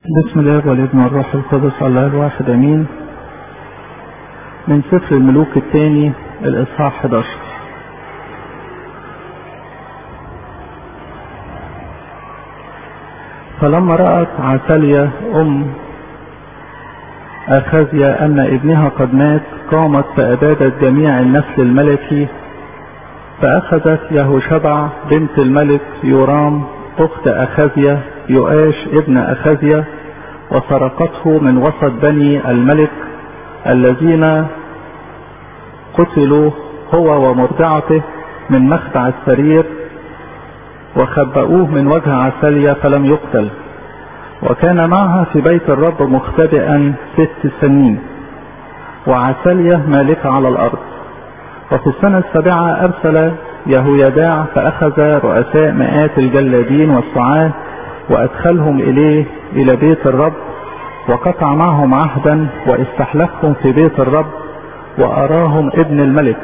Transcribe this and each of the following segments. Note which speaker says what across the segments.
Speaker 1: بسم الله والابن والروح القدس الله الواحد امين من سفر الملوك الثاني الاصحاح 11 فلما رأت عسالية ام اخازيا ان ابنها قد مات قامت فابادت جميع النسل الملكي فاخذت يهوشبع بنت الملك يورام اخت اخازيا يؤاش ابن اخازيا وسرقته من وسط بني الملك الذين قتلوا هو ومرضعته من مخدع السرير وخبأوه من وجه عسالية فلم يقتل وكان معها في بيت الرب مختبئا ست سنين وعسالية مالكة على الأرض وفي السنة السابعة أرسل يهويداع فأخذ رؤساء مئات الجلادين والصعاه وأدخلهم إليه إلى بيت الرب وقطع معهم عهدا واستحلفهم في بيت الرب وأراهم ابن الملك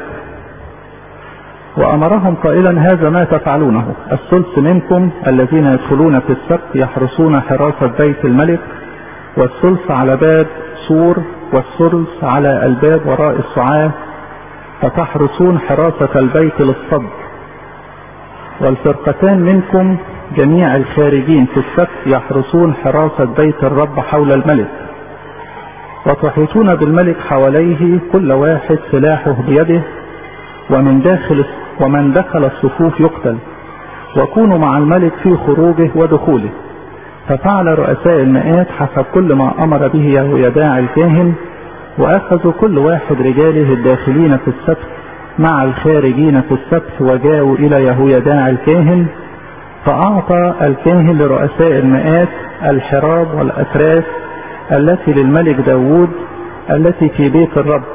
Speaker 1: وأمرهم قائلا هذا ما تفعلونه الثلث منكم الذين يدخلون في السبت يحرسون حراسة بيت الملك والثلث على باب سور والثلث على الباب وراء الصعاه فتحرسون حراسة البيت للصد والفرقتان منكم جميع الخارجين في السبت يحرسون حراسة بيت الرب حول الملك وتحيطون بالملك حواليه كل واحد سلاحه بيده ومن داخل ومن دخل الصفوف يقتل وكونوا مع الملك في خروجه ودخوله ففعل رؤساء المئات حسب كل ما امر به يهويداع الكاهن واخذوا كل واحد رجاله الداخلين في السبت مع الخارجين في السبت وجاءوا الى يهويداع الكاهن فأعطى الكاهن لرؤساء المئات الحراب والأتراس التي للملك داود التي في بيت الرب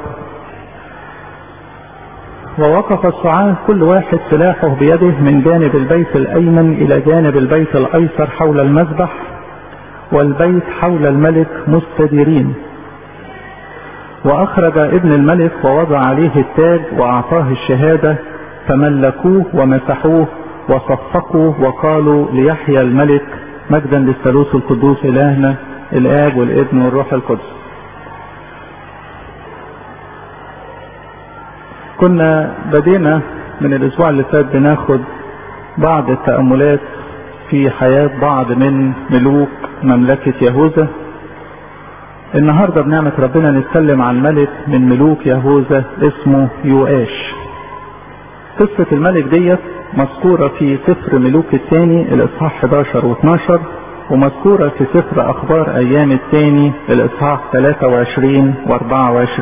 Speaker 1: ووقف الصعاه كل واحد سلاحه بيده من جانب البيت الأيمن إلى جانب البيت الأيسر حول المذبح والبيت حول الملك مستديرين وأخرج ابن الملك ووضع عليه التاج وأعطاه الشهادة فملكوه ومسحوه وصفقوا وقالوا ليحيى الملك مجدا للثالوث القدوس إلهنا الآب والابن والروح القدس كنا بدينا من الأسبوع اللي فات بناخد بعض التأملات في حياة بعض من ملوك مملكة يهوذا النهاردة بنعمة ربنا نتكلم عن ملك من ملوك يهوذا اسمه يؤاش قصة الملك ديت مذكورة في سفر ملوك الثاني الإصحاح 11 و12 ومذكورة في سفر أخبار أيام الثاني الإصحاح 23 و24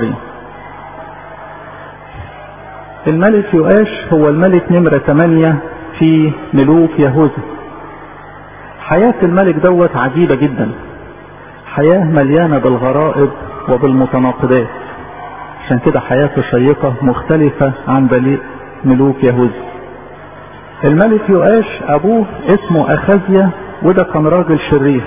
Speaker 1: الملك يؤاش هو الملك نمرة 8 في ملوك يهوذا حياة الملك دوت عجيبة جدا حياة مليانة بالغرائب وبالمتناقضات عشان كده حياته شيقة مختلفة عن باقي ملوك يهوذا الملك يؤاش ابوه اسمه اخازيا وده كان راجل شرير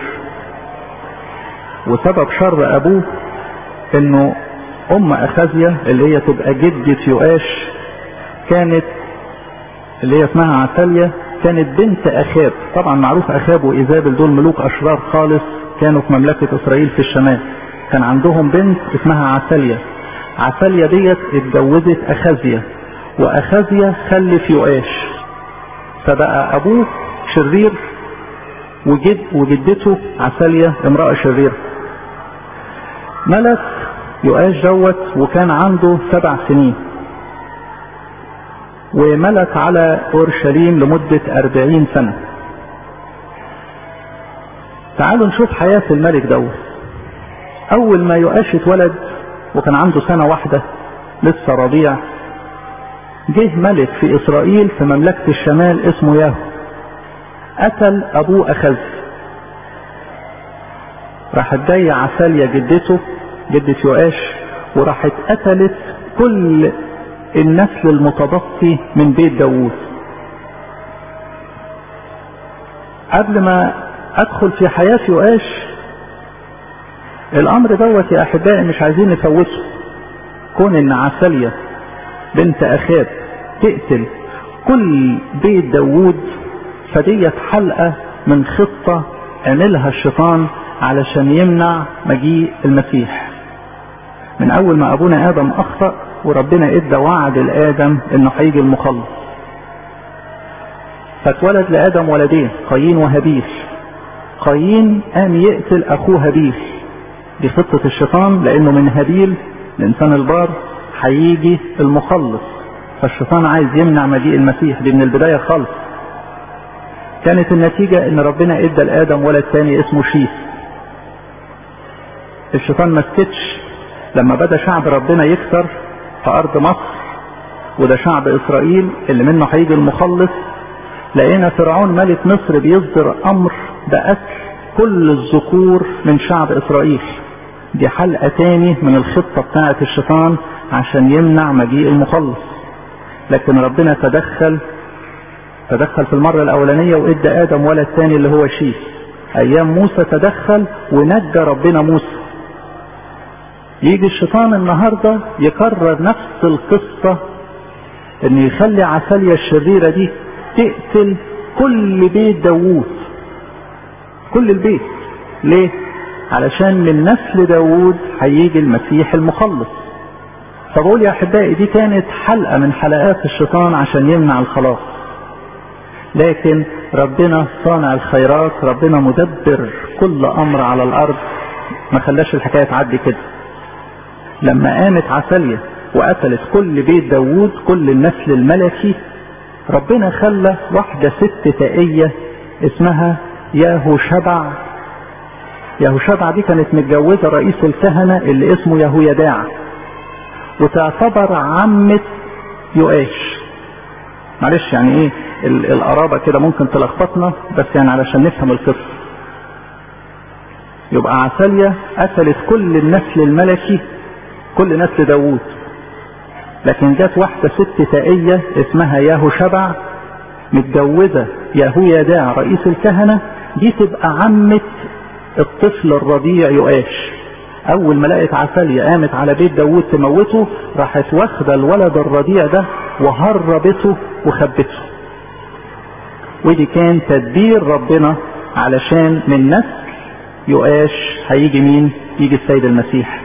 Speaker 1: وسبب شر ابوه انه ام اخازيا اللي هي تبقى جدة يؤاش كانت اللي هي اسمها عتاليا كانت بنت اخاب طبعا معروف اخاب وايزابل دول ملوك اشرار خالص كانوا في مملكة اسرائيل في الشمال كان عندهم بنت اسمها عتاليا عتاليا ديت اتجوزت اخازيا واخازيا خلف يؤاش فبقى ابوه شرير وجد وجدته عسالية امرأة شريرة ملك يؤاش دوت وكان عنده سبع سنين وملك على اورشليم لمدة اربعين سنة تعالوا نشوف حياة الملك دوت اول ما يؤاش اتولد وكان عنده سنة واحدة لسه رضيع جه ملك في اسرائيل في مملكة الشمال اسمه ياهو قتل ابوه اخز راحت جاية عسالية جدته جدة يؤاش وراحت قتلت كل النسل المتبقي من بيت داوود قبل ما ادخل في حياة يؤاش الامر دوت يا احبائي مش عايزين نفوته كون ان عسالية بنت اخاب تقتل كل بيت داوود فديت حلقة من خطة عملها الشيطان علشان يمنع مجيء المسيح من اول ما ابونا ادم اخطأ وربنا ادى وعد لادم انه هيجي المخلص فاتولد لادم ولدين قايين وهابيل قايين قام يقتل اخوه هابيل دي خطة الشيطان لانه من هابيل الانسان البار هيجي المخلص فالشيطان عايز يمنع مجيء المسيح دي من البداية خالص كانت النتيجة ان ربنا ادى لادم ولد تاني اسمه شيث الشيطان ما سكتش لما بدا شعب ربنا يكثر في ارض مصر وده شعب اسرائيل اللي منه هيجي المخلص لقينا فرعون ملك مصر بيصدر امر بقتل كل الذكور من شعب اسرائيل دي حلقة تاني من الخطة بتاعة الشيطان عشان يمنع مجيء المخلص لكن ربنا تدخل تدخل في المرة الأولانية وإدى آدم ولد تاني اللي هو شيث أيام موسى تدخل ونجى ربنا موسى يجي الشيطان النهاردة يكرر نفس القصة إن يخلي عسالية الشريرة دي تقتل كل بيت داوود كل البيت ليه؟ علشان من نسل داوود هيجي المسيح المخلص فبقول يا احبائي دي كانت حلقه من حلقات الشيطان عشان يمنع الخلاص لكن ربنا صانع الخيرات ربنا مدبر كل امر على الارض ما خلاش الحكايه تعدي كده لما قامت عسالية وقتلت كل بيت داوود كل النسل الملكي ربنا خلى واحدة ست تائية اسمها ياهو شبع ياهو شبع دي كانت متجوزة رئيس الكهنة اللي اسمه يهويداع وتعتبر عمة يؤاش معلش يعني ايه القرابة كده ممكن تلخبطنا بس يعني علشان نفهم القصة يبقى عسالية قتلت كل النسل الملكي كل نسل داوود لكن جت واحدة ست تائية اسمها ياهو شبع متجوزة يهويداع رئيس الكهنة دي تبقى عمة الطفل الرضيع يؤاش اول ما لقت عسالية قامت على بيت داوود تموته راحت واخدة الولد الرضيع ده وهربته وخبته ودي كان تدبير ربنا علشان من نسل يؤاش هيجي مين يجي السيد المسيح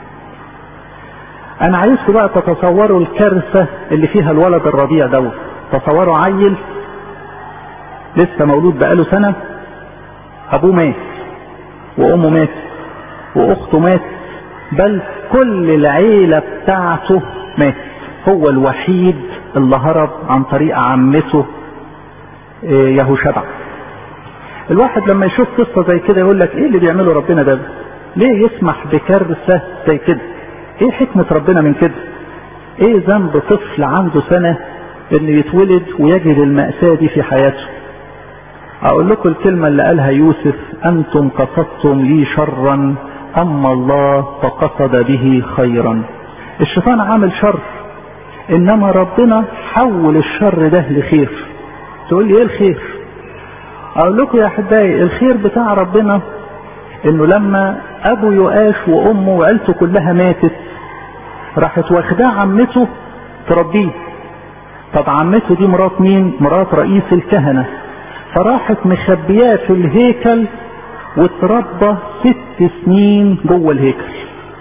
Speaker 1: انا عايزكم بقى تتصوروا الكارثة اللي فيها الولد الرضيع دوت تصوروا عيل لسه مولود بقاله سنة ابوه مات وامه مات واخته مات بل كل العيلة بتاعته مات هو الوحيد اللي هرب عن طريق عمته يهو شبع الواحد لما يشوف قصة زي كده يقول لك ايه اللي بيعمله ربنا ده ليه يسمح بكارثة زي كده ايه حكمة ربنا من كده ايه ذنب طفل عنده سنة انه يتولد ويجد المأساة دي في حياته اقول لكم الكلمة اللي قالها يوسف انتم قصدتم لي شرا اما الله فقصد به خيرا الشيطان عامل شر انما ربنا حول الشر ده لخير تقول لي ايه الخير اقول لكم يا احبائي الخير بتاع ربنا انه لما ابو يؤاش وامه وعيلته كلها ماتت راحت واخداه عمته تربيه طب عمته دي مرات مين مرات رئيس الكهنة فراحت مخبياه في الهيكل واتربى ست سنين جوه الهيكل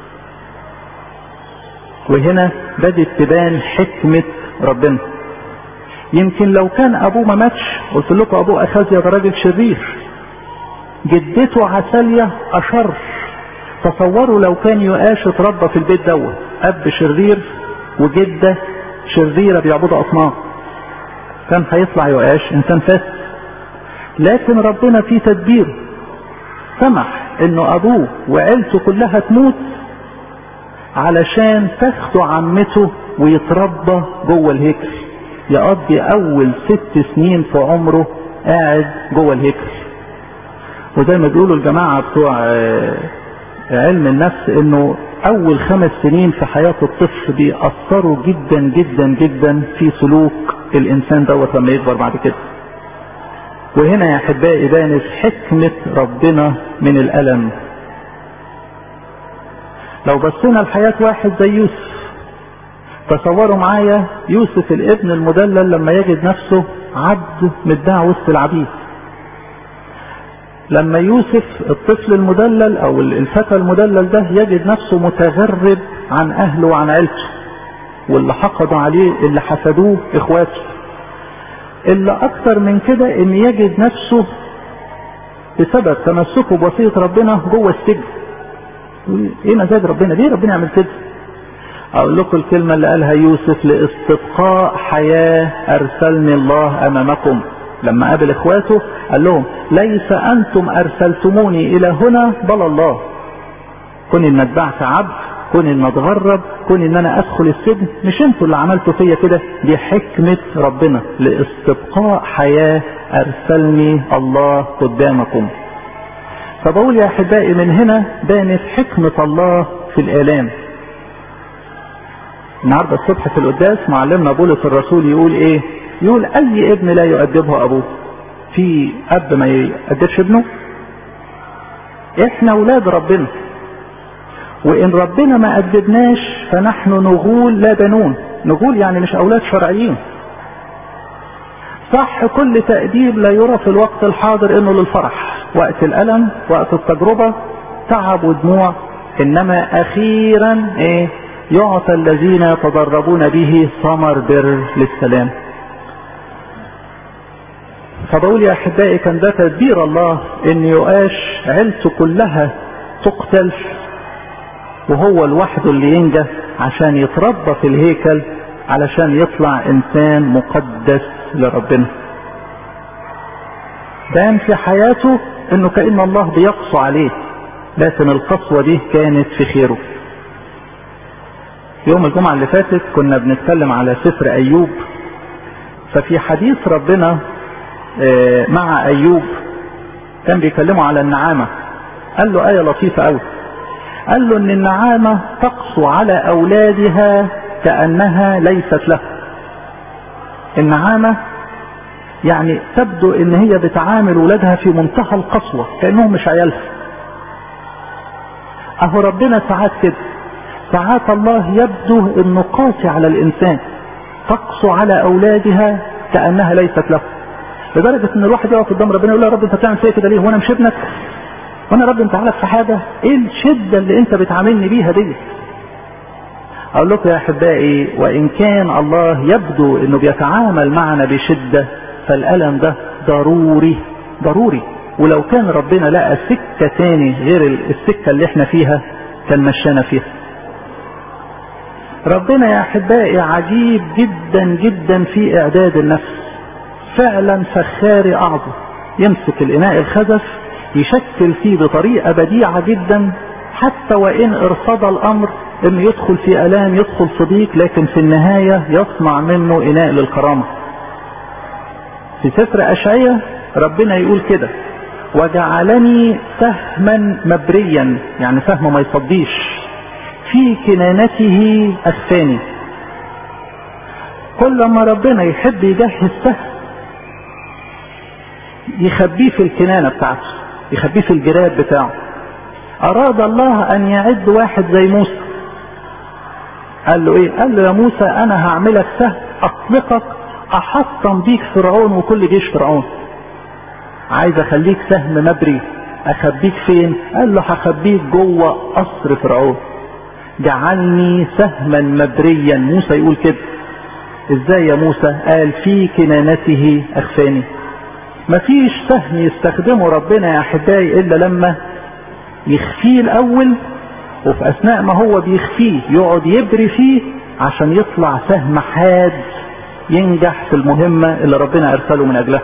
Speaker 1: وهنا بدت تبان حكمة ربنا يمكن لو كان ابوه ما ماتش قلت لكم ابوه اخازيا ده راجل شرير جدته عسالية اشر تصوروا لو كان يؤاش اتربى في البيت دوت اب شرير وجدة شريرة بيعبدوا اصنام كان هيطلع يؤاش انسان فاسد لكن ربنا في تدبيره سمح انه ابوه وعيلته كلها تموت علشان تاخده عمته ويتربى جوه الهيكل يقضي اول ست سنين في عمره قاعد جوه الهيكل وزي ما بيقولوا الجماعة بتوع علم النفس انه اول خمس سنين في حياة الطفل بيأثروا جدا جدا جدا في سلوك الانسان دوت لما يكبر بعد كده وهنا يا احبائي بانت حكمة ربنا من الالم لو بصينا لحياة واحد زي يوسف تصوروا معايا يوسف الابن المدلل لما يجد نفسه عبد متباع وسط العبيد لما يوسف الطفل المدلل او الفتى المدلل ده يجد نفسه متغرب عن اهله وعن عيلته واللي حقدوا عليه اللي حسدوه اخواته اللي اكتر من كده ان يجد نفسه بسبب تمسكه بوصية ربنا جوه السجن ايه مزاج ربنا ليه ربنا يعمل كده اقول لكم الكلمة اللي قالها يوسف لاستبقاء حياة ارسلني الله امامكم لما قابل اخواته قال لهم ليس انتم ارسلتموني الى هنا بل الله كون ان اتبعت عبد كون ان اتغرب كون ان انا ادخل السجن مش انتوا اللي عملتوا فيا كده دي حكمة ربنا لاستبقاء حياة ارسلني الله قدامكم فبقول يا احبائي من هنا بانت حكمة الله في الاعلام النهارده الصبح في القداس معلمنا بولس الرسول يقول ايه يقول اي ابن لا يؤدبه ابوه في اب ما يؤدبش ابنه احنا اولاد ربنا وان ربنا ما ادبناش فنحن نغول لا بنون نغول يعني مش اولاد شرعيين صح كل تأديب لا يرى في الوقت الحاضر انه للفرح وقت الالم وقت التجربة تعب ودموع انما اخيرا ايه يعطى الذين يتدربون به ثمر بر للسلام فبقول يا احبائي كان ده تدبير الله ان يؤاش عيلته كلها تقتل وهو لوحده اللي ينجح عشان يتربى في الهيكل علشان يطلع انسان مقدس لربنا بان في حياته انه كأن الله بيقسو عليه لكن القسوة دي كانت في خيره يوم الجمعة اللي فاتت كنا بنتكلم على سفر ايوب ففي حديث ربنا مع ايوب كان بيكلمه على النعامة قال له آية لطيفة قوي قال له ان النعامة تقسو على اولادها كأنها ليست له النعامة يعني تبدو ان هي بتعامل ولادها في منتهى القسوة كأنهم مش عيالها اهو ربنا ساعات كده ساعات الله يبدو انه قاسي على الانسان تقسو على اولادها كأنها ليست له لدرجة ان الواحد يقف قدام ربنا يقول له يا رب انت بتعمل فيا كده ليه وانا مش ابنك وانا رب انت عارف في حاجة ايه الشدة اللي انت بتعاملني بيها دي اقول لكم يا احبائي وان كان الله يبدو انه بيتعامل معنا بشدة فالالم ده ضروري ضروري ولو كان ربنا لقى سكة تاني غير السكة اللي احنا فيها كان مشانا فيها ربنا يا احبائي عجيب جدا جدا في اعداد النفس فعلا فخاري اعظم يمسك الاناء الخزف يشكل فيه بطريقة بديعة جدا حتى وان ارتضى الامر انه يدخل في الام يدخل صديق لكن في النهاية يصنع منه اناء للكرامة في سفر اشعية ربنا يقول كده وجعلني سهما مبريا يعني سهم ما يصديش في كنانته اخفاني كل ما ربنا يحب يجهز سهم يخبيه في الكنانة بتاعته يخبيه في الجراب بتاعه اراد الله ان يعد واحد زي موسى قال له ايه قال له يا موسى انا هعملك سهم اطلقك احطم بيك فرعون وكل جيش فرعون عايز اخليك سهم مبري اخبيك فين قال له هخبيك جوه قصر فرعون جعلني سهما مبريا موسى يقول كده ازاي يا موسى قال في كنانته اخفاني مفيش سهم يستخدمه ربنا يا احبائي الا لما يخفيه الاول وفي اثناء ما هو بيخفيه يقعد يبري فيه عشان يطلع سهم حاد ينجح في المهمة اللي ربنا ارسله من اجلها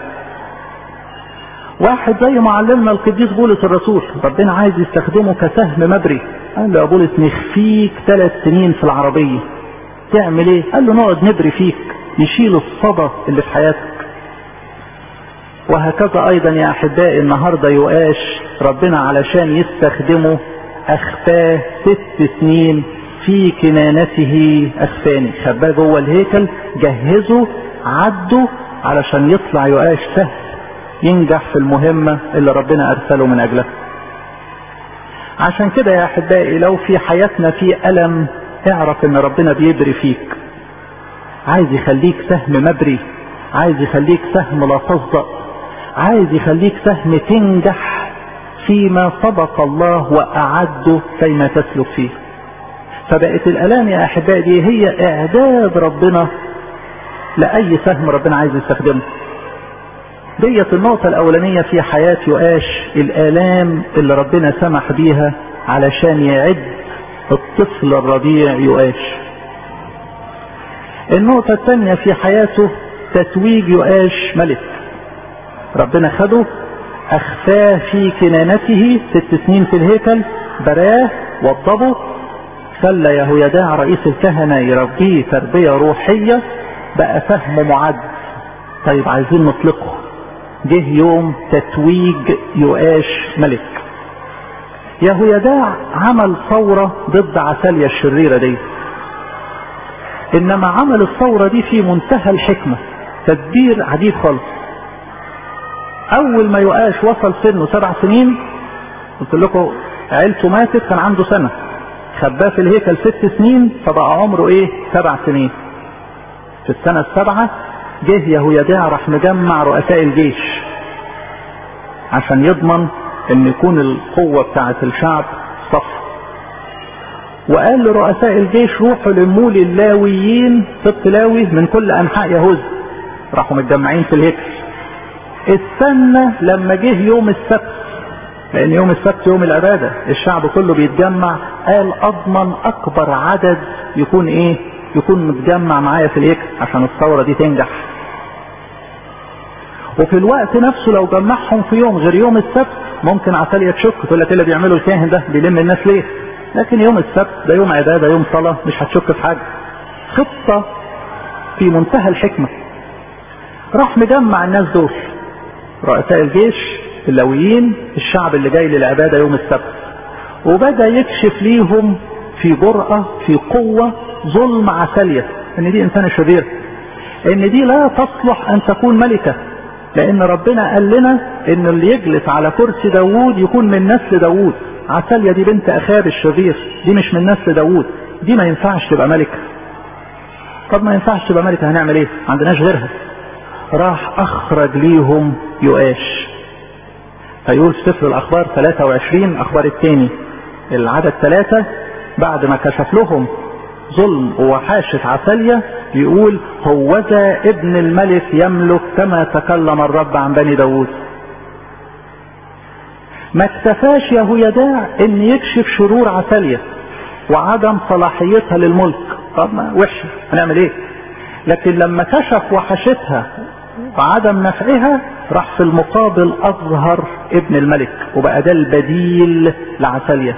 Speaker 1: واحد زي معلمنا القديس بولس الرسول ربنا عايز يستخدمه كسهم مبري قال له يا بولس نخفيك ثلاث سنين في العربية تعمل ايه قال له نقعد نبري فيك نشيل الصدى اللي في حياتك وهكذا ايضا يا احبائي النهارده يؤاش ربنا علشان يستخدمه اخفاه ست سنين في كنانته اخفاني خباه جوه الهيكل جهزه عده علشان يطلع يؤاش سهل ينجح في المهمة اللي ربنا ارسله من اجلها عشان كده يا احبائي لو في حياتنا في الم اعرف ان ربنا بيبري فيك عايز يخليك سهم مبري عايز يخليك سهم لا تصدق عايز يخليك سهم تنجح فيما سبق الله وأعده كيما تسلك فيه فبقت الآلام يا أحبائي دي هي إعداد ربنا لأي سهم ربنا عايز يستخدمه ديت النقطة الأولانية في حياة يؤاش الآلام اللي ربنا سمح بيها علشان يعد الطفل الرضيع يؤاش النقطة الثانية في حياته تتويج يؤاش ملك ربنا خده أخفاه في كنانته ست سنين في الهيكل براه وضبه خلى يهويداع رئيس الكهنة يربيه تربية روحية بقى فهمه معد طيب عايزين نطلقه جه يوم تتويج يؤاش ملك يهويداع عمل ثورة ضد عساليا الشريرة دي انما عمل الثورة دي في منتهى الحكمة تدبير عجيب خالص اول ما يؤاش وصل سنه سبع سنين قلت لكم عيلته ماتت كان عنده سنة خباه في الهيكل ست سنين فبقى عمره ايه سبع سنين في السنة السابعة جه يهويداع راح مجمع رؤساء الجيش عشان يضمن ان يكون القوة بتاعة الشعب صف وقال لرؤساء الجيش روحوا لموا لي اللاويين سبط لاوي من كل انحاء يهوذا راحوا متجمعين في الهيكل استنى لما جه يوم السبت لان يوم السبت يوم العبادة الشعب كله بيتجمع قال اضمن اكبر عدد يكون ايه يكون متجمع معايا في الهيكل عشان الثورة دي تنجح وفي الوقت نفسه لو جمعهم في يوم غير يوم السبت ممكن عسالية تشك تقول لك اللي بيعمله الكاهن ده بيلم الناس ليه لكن يوم السبت ده يوم عبادة يوم صلاة مش هتشك في حاجة خطة في منتهى الحكمة راح مجمع الناس دول رؤساء الجيش اللاويين الشعب اللي جاي للعبادة يوم السبت وبدأ يكشف ليهم في جرأة في قوة ظلم عسالية ان دي انسانة شريرة ان دي لا تصلح ان تكون ملكة لان ربنا قال لنا ان اللي يجلس على كرسي داوود يكون من نسل داوود عسالية دي بنت اخاب الشرير دي مش من نسل داوود دي ما ينفعش تبقى ملكة طب ما ينفعش تبقى ملكة هنعمل ايه ما عندناش غيرها راح اخرج ليهم يؤاش فيقول في سفر الاخبار 23 اخبار التاني العدد ثلاثة بعد ما كشف لهم ظلم ووحاشة عسالية يقول هوذا ابن الملك يملك كما تكلم الرب عن بني داود ما اكتفاش يهويداع ان يكشف شرور عسالية وعدم صلاحيتها للملك طب ما وحشة هنعمل ايه لكن لما كشف وحشتها وعدم نفعها راح في المقابل اظهر ابن الملك وبقى ده البديل لعسالية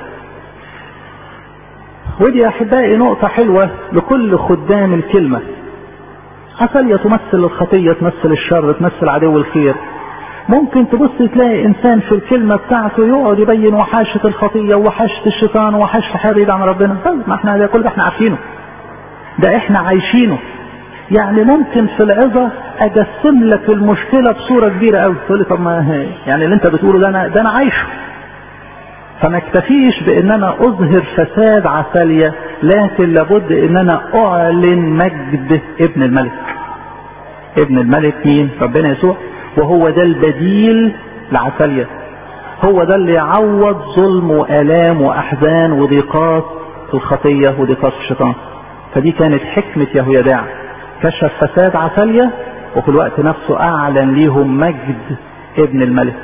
Speaker 1: ودي يا احبائي نقطة حلوة لكل خدام الكلمة عسالية تمثل الخطية تمثل الشر تمثل عدو الخير ممكن تبص تلاقي انسان في الكلمة بتاعته يقعد يبين وحاشة الخطية ووحاشة الشيطان ووحاشة حاجة بعيد عن ربنا طيب ما احنا ده كل ده احنا عارفينه ده احنا عايشينه يعني ممكن في العظة اجسم لك المشكلة بصورة كبيرة قوي تقول لي طب ما يعني اللي انت بتقوله ده انا ده انا عايشه فما اكتفيش بان انا اظهر فساد عسالية لكن لابد ان انا اعلن مجد ابن الملك ابن الملك مين ربنا يسوع وهو ده البديل لعسالية هو ده اللي يعوض ظلم والام واحزان وضيقات الخطية وضيقات الشيطان فدي كانت حكمة يهويداع كشف فساد عسالية وفي الوقت نفسه اعلن ليهم مجد ابن الملك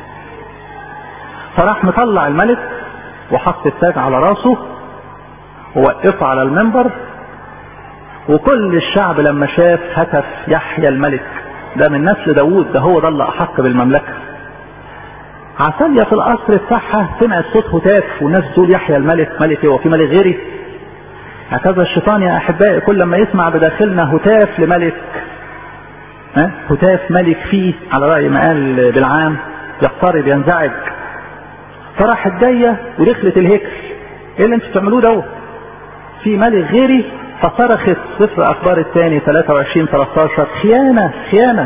Speaker 1: فراح مطلع الملك وحط التاج على راسه ووقفه على المنبر وكل الشعب لما شاف هتف يحيى الملك ده من نسل داوود ده هو ده اللي احق بالمملكه عسالية في القصر بتاعها سمعت صوت هتاف والناس تقول يحيى الملك ملك ايه وفي ملك غيري هكذا الشيطان يا احبائي كل لما يسمع بداخلنا هتاف لملك ها هتاف ملك فيه على رأي ما قال بالعام يقترب ينزعج فراحت جايه ودخلت الهيكل ايه اللي انتوا بتعملوه ده في ملك غيري فصرخت سفر اخبار الثاني 23 13 خيانه خيانه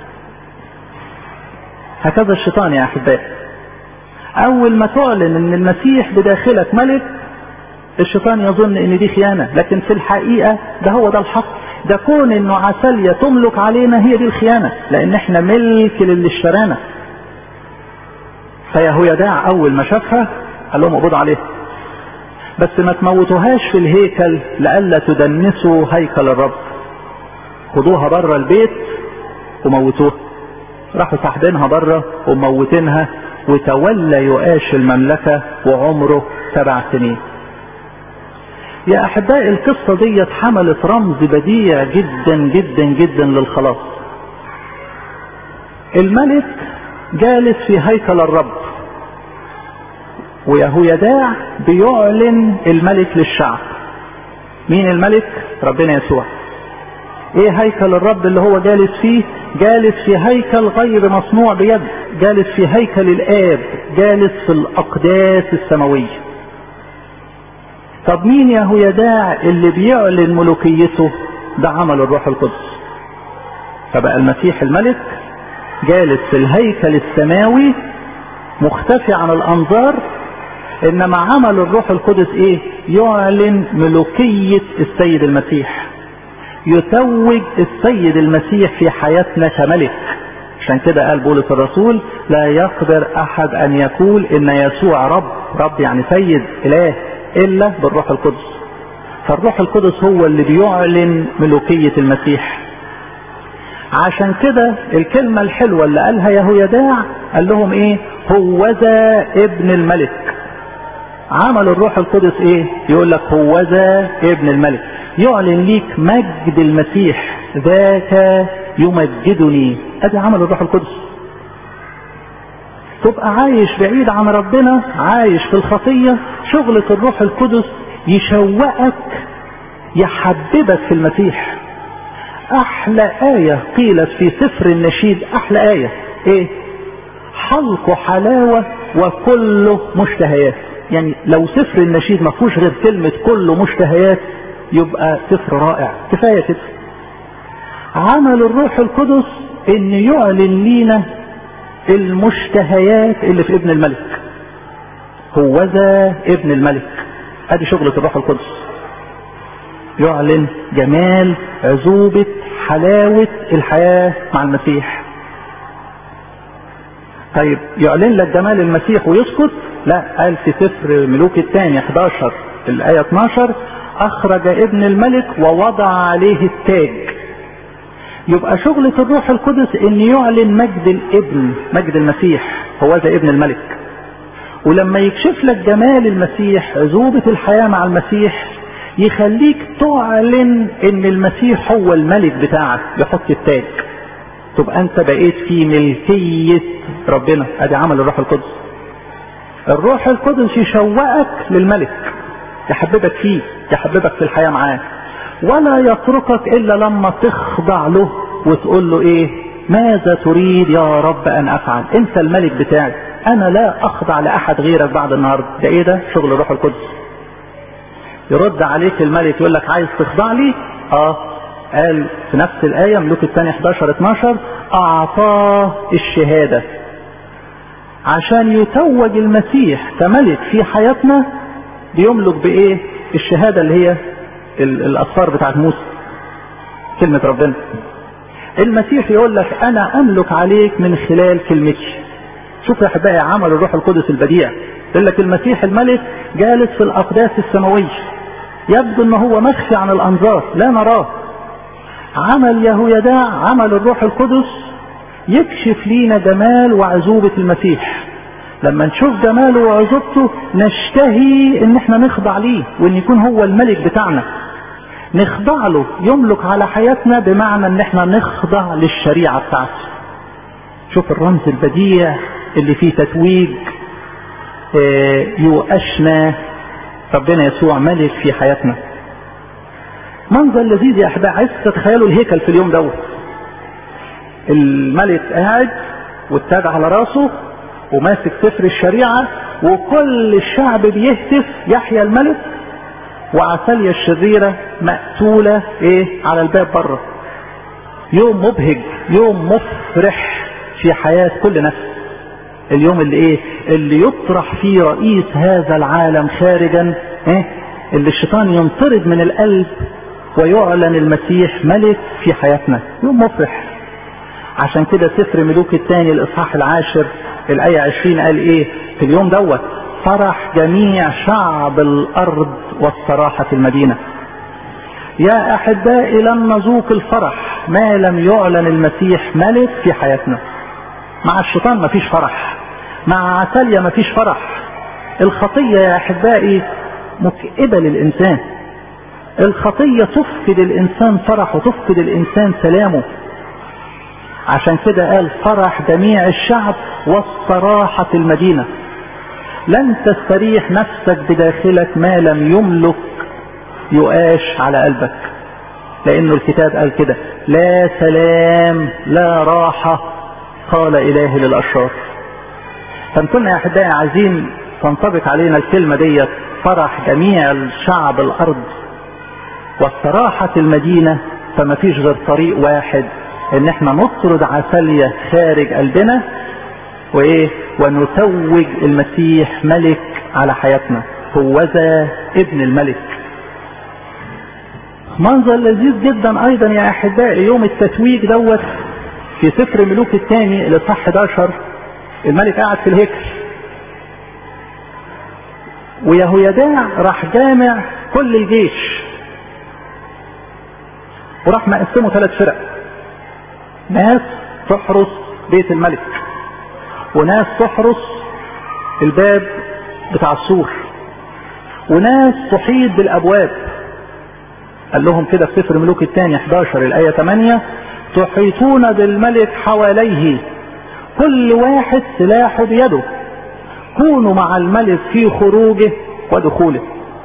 Speaker 1: هكذا الشيطان يا احبائي اول ما تعلن ان المسيح بداخلك ملك الشيطان يظن ان دي خيانه لكن في الحقيقه ده هو ده الحق ده كون انه عسالية تملك علينا هي دي الخيانه لان احنا ملك للي اشترانا فيهويداع اول ما شافها قال لهم اقبضوا عليها بس ما تموتوهاش في الهيكل لئلا تدنسوا هيكل الرب خدوها بره البيت وموتوها راحوا ساحبينها بره وموتينها وتولى يؤاش المملكة وعمره سبع سنين يا احبائي القصة دي حملت رمز بديع جدا جدا جدا للخلاص الملك جالس في هيكل الرب ويهويداع بيعلن الملك للشعب مين الملك ربنا يسوع ايه هيكل الرب اللي هو جالس فيه جالس في هيكل غير مصنوع بيد جالس في هيكل الاب جالس في الاقداس السماويه طب مين يهويداع اللي بيعلن ملوكيته ده عمل الروح القدس فبقى المسيح الملك جالس في الهيكل السماوي مختفي عن الانظار انما عمل الروح القدس ايه يعلن ملوكية السيد المسيح يتوج السيد المسيح في حياتنا كملك عشان كده قال بولس الرسول لا يقدر احد ان يقول ان يسوع رب رب يعني سيد اله الا بالروح القدس فالروح القدس هو اللي بيعلن ملوكية المسيح عشان كده الكلمة الحلوة اللي قالها يهويداع قال لهم ايه هوذا ابن الملك عمل الروح القدس ايه يقول لك هوذا ابن الملك يعلن ليك مجد المسيح ذاك يمجدني ادي عمل الروح القدس تبقى عايش بعيد عن ربنا عايش في الخطية شغلة الروح القدس يشوقك يحببك في المسيح احلى آية قيلت في سفر النشيد احلى آية ايه حلق حلاوة وكله مشتهيات يعني لو سفر النشيد ما فيهوش غير كلمة كله مشتهيات يبقى سفر رائع كفاية كده عمل الروح القدس ان يعلن لينا المشتهيات اللي في ابن الملك هوذا ابن الملك ادي شغلة الروح القدس يعلن جمال عذوبة حلاوة الحياة مع المسيح طيب يعلن لك جمال المسيح ويسكت لا قال في سفر ملوك الثاني 11 الآية 12 أخرج ابن الملك ووضع عليه التاج يبقى شغلة الروح القدس ان يعلن مجد الابن مجد المسيح هو ذا ابن الملك ولما يكشف لك جمال المسيح عذوبة الحياة مع المسيح يخليك تعلن ان المسيح هو الملك بتاعك يحط التاج تبقى انت بقيت في ملكية ربنا ادي عمل الروح القدس الروح القدس يشوقك للملك يحببك فيه يحببك في الحياة معاه ولا يتركك الا لما تخضع له وتقول له ايه ماذا تريد يا رب ان افعل انت الملك بتاعي انا لا اخضع لاحد غيرك بعد النهارده ده ايه ده شغل الروح القدس يرد عليك الملك يقول لك عايز تخضع لي اه قال في نفس الآية ملوك الثاني 11 12 أعطاه الشهادة عشان يتوج المسيح كملك في حياتنا بيملك بإيه؟ الشهادة اللي هي الأسفار بتاعت موسى كلمة ربنا المسيح يقول لك أنا أملك عليك من خلال كلمتي شوف يا أحبائي عمل الروح القدس البديع يقول لك المسيح الملك جالس في الأقداس السماوية يبدو ان هو مخفي عن الانظار لا نراه عمل يهويداع عمل الروح القدس يكشف لينا جمال وعزوبة المسيح لما نشوف جماله وعزوبته نشتهي ان احنا نخضع ليه وان يكون هو الملك بتاعنا نخضع له يملك على حياتنا بمعنى ان احنا نخضع للشريعة بتاعته شوف الرمز البديع اللي فيه تتويج اه يؤشنا ربنا يسوع ملك في حياتنا منظر لذيذ يا احباب عايز تتخيلوا الهيكل في اليوم دوت الملك قاعد والتاج على راسه وماسك سفر الشريعة وكل الشعب بيهتف يحيى الملك وعسالية الشريرة مقتولة ايه على الباب بره يوم مبهج يوم مفرح في حياة كل نفس اليوم اللي ايه اللي يطرح فيه رئيس هذا العالم خارجا ايه اللي الشيطان ينطرد من القلب ويعلن المسيح ملك في حياتنا يوم مفرح عشان كده سفر ملوك الثاني الاصحاح العاشر الآية 20 قال ايه في اليوم دوت فرح جميع شعب الارض والصراحة في المدينة يا احبائي لن نذوق الفرح ما لم يعلن المسيح ملك في حياتنا مع الشيطان مفيش فرح مع عسالية مفيش فرح الخطية يا احبائي مكئبة للانسان الخطية تفقد الانسان فرحه تفقد الانسان سلامه عشان كده قال فرح جميع الشعب والصراحة في المدينة لن تستريح نفسك بداخلك ما لم يملك يؤاش على قلبك لانه الكتاب قال كده لا سلام لا راحة قال اله للاشرار فنكون يا احبائي عايزين تنطبق علينا الكلمة ديت فرح جميع الشعب الارض والصراحة المدينة فما فيش غير طريق واحد ان احنا نطرد عسلية خارج قلبنا وايه ونتوج المسيح ملك على حياتنا هوذا ابن الملك منظر لذيذ جدا ايضا يا احبائي يوم التتويج دوت في سفر ملوك الثاني الاصحاح 11 الملك قاعد في الهيكل ويهويداع راح جامع كل الجيش وراح مقسمه ثلاث فرق ناس تحرس بيت الملك وناس تحرس الباب بتاع السور وناس تحيط بالابواب قال لهم كده في سفر ملوك الثاني 11 الايه 8 تحيطون بالملك حواليه كل واحد سلاحه بيده كونوا مع الملك في خروجه ودخوله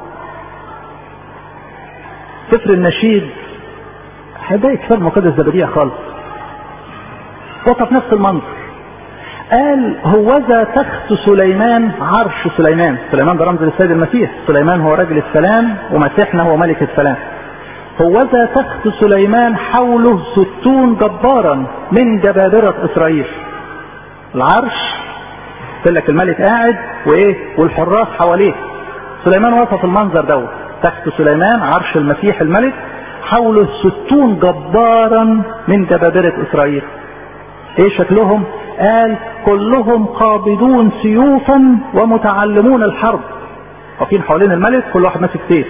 Speaker 1: سفر النشيد هذا كتاب مقدس ده بديع خالص وصف نفس المنظر قال هوذا تخت سليمان عرش سليمان سليمان ده رمز للسيد المسيح سليمان هو رجل السلام ومسيحنا هو ملك السلام هوذا تخت سليمان حوله ستون جبارا من جبابرة إسرائيل العرش قلت لك الملك قاعد وايه والحراس حواليه سليمان وصف المنظر دوت تخت سليمان عرش المسيح الملك حوله ستون جبارا من جبابرة إسرائيل ايه شكلهم قال كلهم قابضون سيوفا ومتعلمون الحرب واقفين حوالين الملك كل واحد ماسك سيف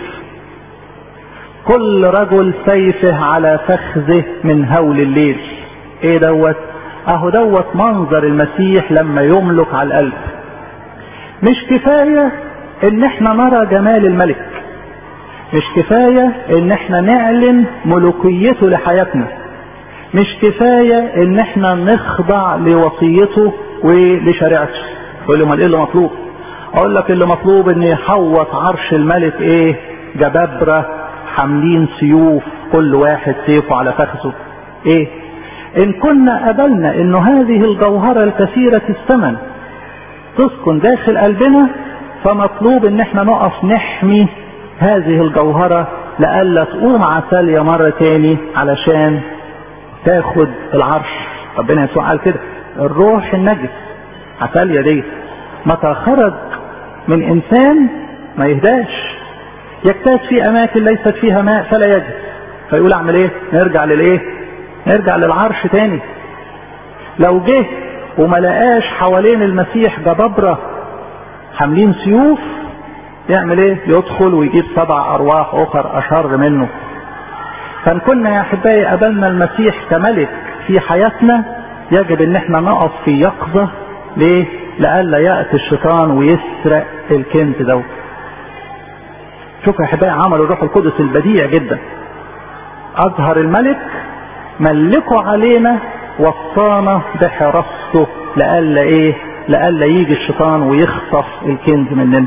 Speaker 1: كل رجل سيفه على فخذه من هول الليل ايه دوت اهو دوت منظر المسيح لما يملك على القلب مش كفاية ان احنا نرى جمال الملك مش كفاية ان احنا نعلن ملوكيته لحياتنا مش كفاية ان احنا نخضع لوصيته ولشريعته تقول لي امال ايه اللي مطلوب اقول لك اللي مطلوب ان يحوط عرش الملك ايه جبابرة حاملين سيوف كل واحد سيفه على فخذه ايه ان كنا قبلنا انه هذه الجوهرة الكثيرة الثمن تسكن داخل قلبنا فمطلوب ان احنا نقف نحمي هذه الجوهرة لألا تقوم عسالية مرة تاني علشان تاخد العرش ربنا يسوع قال كده الروح النجس عسالية دي متى خرج من انسان ما يهداش يجتاز في اماكن ليست فيها ماء فلا يجد فيقول اعمل ايه نرجع للايه نرجع للعرش تاني لو جه وما لقاش حوالين المسيح جبابرة حاملين سيوف يعمل ايه يدخل ويجيب سبع ارواح اخر اشر منه فان كنا يا احبائي قبلنا المسيح كملك في حياتنا يجب ان احنا نقف في يقظة ليه لئلا يأتي الشيطان ويسرق الكنز دوت شوفوا يا احبائي عمل الروح القدس البديع جدا اظهر الملك ملكه علينا وصانا بحراسته لئلا ايه لئلا يجي الشيطان ويخطف الكنز مننا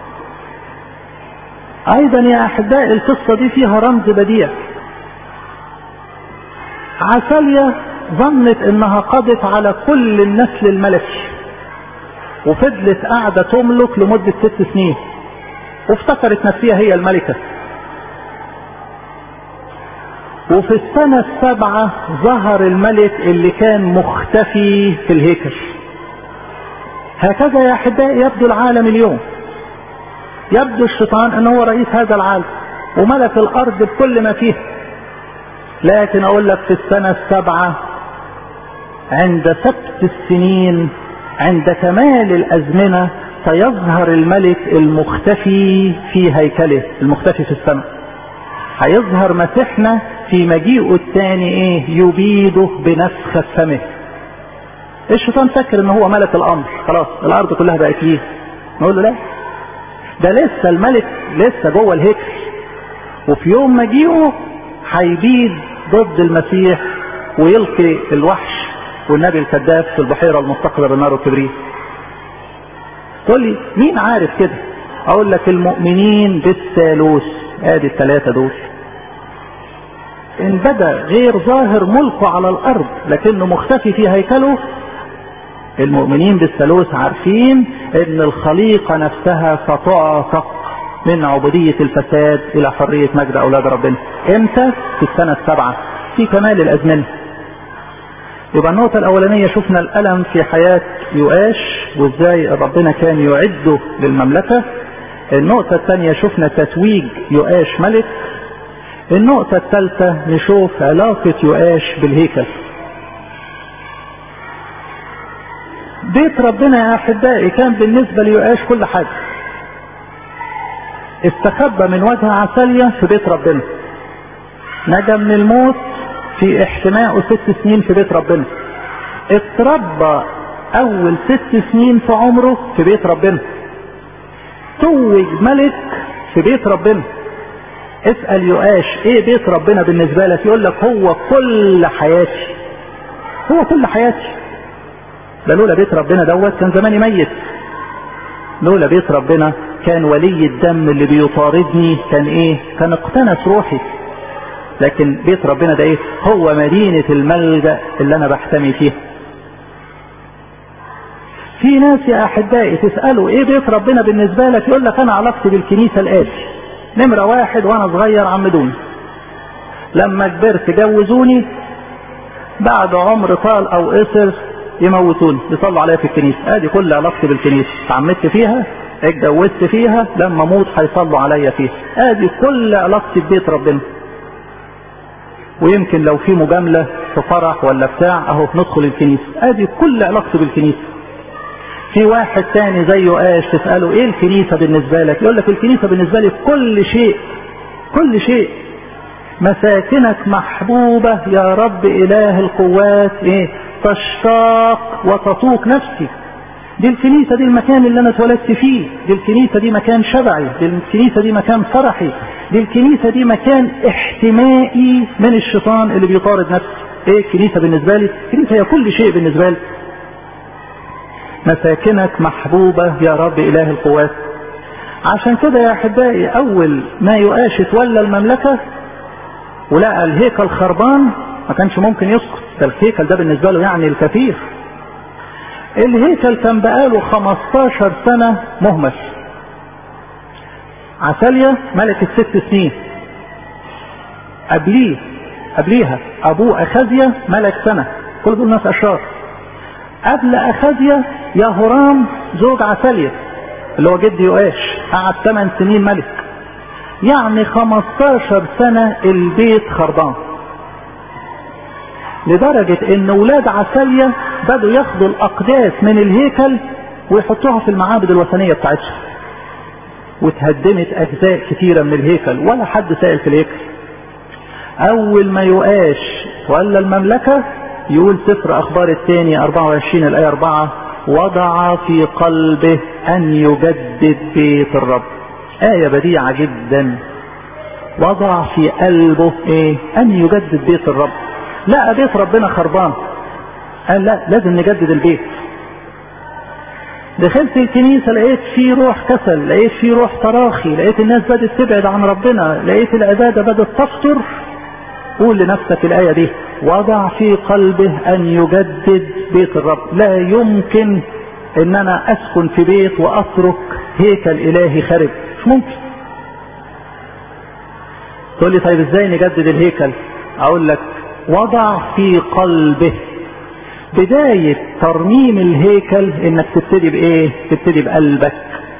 Speaker 1: ايضا يا احبائي القصة دي فيها رمز بديع عسالية ظنت انها قضت على كل النسل الملكي وفضلت قاعدة تملك لمدة ست سنين وافتكرت نفسها هي الملكة وفي السنة السابعة ظهر الملك اللي كان مختفي في الهيكل هكذا يا احبائي يبدو العالم اليوم يبدو الشيطان ان هو رئيس هذا العالم وملك الارض بكل ما فيه لكن اقول لك في السنة السابعة عند سبت السنين عند كمال الازمنه سيظهر الملك المختفي في هيكله المختفي في السماء هيظهر مسيحنا في مجيئه الثاني ايه يبيده بنفخ فمه الشيطان فاكر ان هو ملك الامر خلاص الارض كلها بقت ليه نقول له لا ده لسه الملك لسه جوه الهيكل وفي يوم مجيئه هيبيد ضد المسيح ويلقي الوحش والنبي الكذاب في البحيره المستقره بالنار والكبريت تقول لي مين عارف كده اقول لك المؤمنين بالثالوث ادي الثلاثه دول ان بدا غير ظاهر ملكه على الارض لكنه مختفي في هيكله المؤمنين بالثالوث عارفين ان الخليقة نفسها ستعتق من عبودية الفساد الى حرية مجد اولاد ربنا امتى في السنة السابعة في كمال الازمنة يبقى النقطة الاولانية شفنا الالم في حياة يؤاش وازاي ربنا كان يعده للمملكة النقطة الثانية شفنا تتويج يؤاش ملك النقطة الثالثة نشوف علاقة يؤاش بالهيكل بيت ربنا يا احبائي كان بالنسبة ليؤاش كل حاجة استخبى من وجه عسالية في بيت ربنا نجا من الموت في احتمائه ست سنين في بيت ربنا اتربى اول ست سنين في عمره في بيت ربنا توج ملك في بيت ربنا اسأل يؤاش ايه بيت ربنا بالنسبة لك يقول لك هو كل حياتي هو كل حياتي ده لولا بيت ربنا دوت كان زماني ميت لولا بيت ربنا كان ولي الدم اللي بيطاردني كان ايه كان اقتنس روحي لكن بيت ربنا ده ايه هو مدينة الملجأ اللي انا بحتمي فيها في ناس يا احبائي تسألوا ايه بيت ربنا بالنسبة لك يقول لك انا علاقتي بالكنيسة الاتي نمرة واحد وانا صغير عمدوني لما كبرت جوزوني بعد عمر طال او قصر يموتوني يصلوا عليا في الكنيسة ادي كل علاقتي بالكنيسة اتعمدت فيها اتجوزت فيها لما اموت هيصلوا عليا فيها ادي كل علاقتي ببيت ربنا ويمكن لو في مجاملة في فرح ولا بتاع اهو ندخل الكنيسة ادي كل علاقتي بالكنيسة في واحد تاني زيه قاش تسأله ايه الكنيسة بالنسبة لك يقول لك الكنيسة بالنسبة لي كل شيء كل شيء مساكنك محبوبة يا رب اله القوات ايه تشتاق وتطوق نفسي دي الكنيسة دي المكان اللي انا اتولدت فيه دي الكنيسة دي مكان شبعي دي الكنيسة دي مكان فرحي دي الكنيسة دي مكان احتمائي من الشيطان اللي بيطارد نفسي ايه الكنيسة بالنسبة لي الكنيسة هي كل شيء بالنسبة لي مساكنك محبوبة يا رب اله القوات عشان كده يا احبائي اول ما يؤاش تولى المملكة ولقى الهيكل خربان ما كانش ممكن يسكت ده الهيكل ده بالنسبة له يعني الكثير الهيكل كان بقاله 15 سنة مهمل عسالية ملك الست سنين قبليه قبليها ابوه اخازيا ملك سنة كل دول ناس اشرار قبل اخازيا يهورام زوج عسالية اللي هو جد يؤاش قعد 8 سنين ملك يعني 15 سنة البيت خربان لدرجة ان ولاد عسالية بدوا ياخدوا الاقداس من الهيكل ويحطوها في المعابد الوثنية بتاعتهم وتهدمت اجزاء كتيرة من الهيكل ولا حد سائل في الهيكل اول ما يؤاش ولا المملكة يقول سفر اخبار الثاني 24 الايه 4 وضع في قلبه ان يجدد بيت الرب ايه بديعة جدا وضع في قلبه ايه ان يجدد بيت الرب لقى بيت ربنا خربان قال لا لازم نجدد البيت دخلت الكنيسة لقيت في روح كسل لقيت في روح تراخي لقيت الناس بدأت تبعد عن ربنا لقيت العبادة بدأت تفتر قول لنفسك الآية دي وضع في قلبه أن يجدد بيت الرب لا يمكن ان انا اسكن في بيت واترك هيكل الهي خرب مش ممكن تقول لي طيب ازاي نجدد الهيكل اقول لك وضع في قلبه بداية ترميم الهيكل انك تبتدي بايه تبتدي بقلبك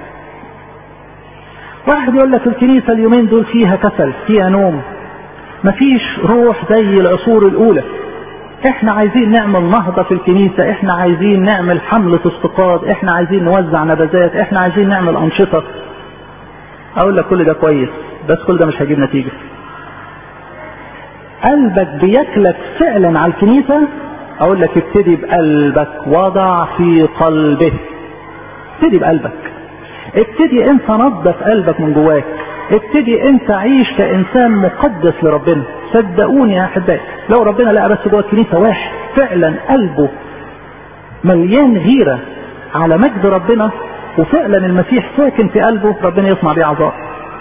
Speaker 1: واحد يقول لك الكنيسة اليومين دول فيها كسل فيها نوم مفيش روح زي العصور الاولى احنا عايزين نعمل نهضة في الكنيسة احنا عايزين نعمل حملة استقاط احنا عايزين نوزع نبذات احنا عايزين نعمل انشطة اقول لك كل ده كويس بس كل ده مش هيجيب نتيجة قلبك بيكلك فعلا على الكنيسة اقول لك ابتدي بقلبك وضع في قلبه ابتدي بقلبك ابتدي انت نظف قلبك من جواك ابتدي انت عيش كانسان مقدس لربنا صدقوني يا احبائي لو ربنا لقى بس جوه الكنيسه واحد فعلا قلبه مليان غيره على مجد ربنا وفعلا المسيح ساكن في قلبه ربنا يصنع بيه عذاب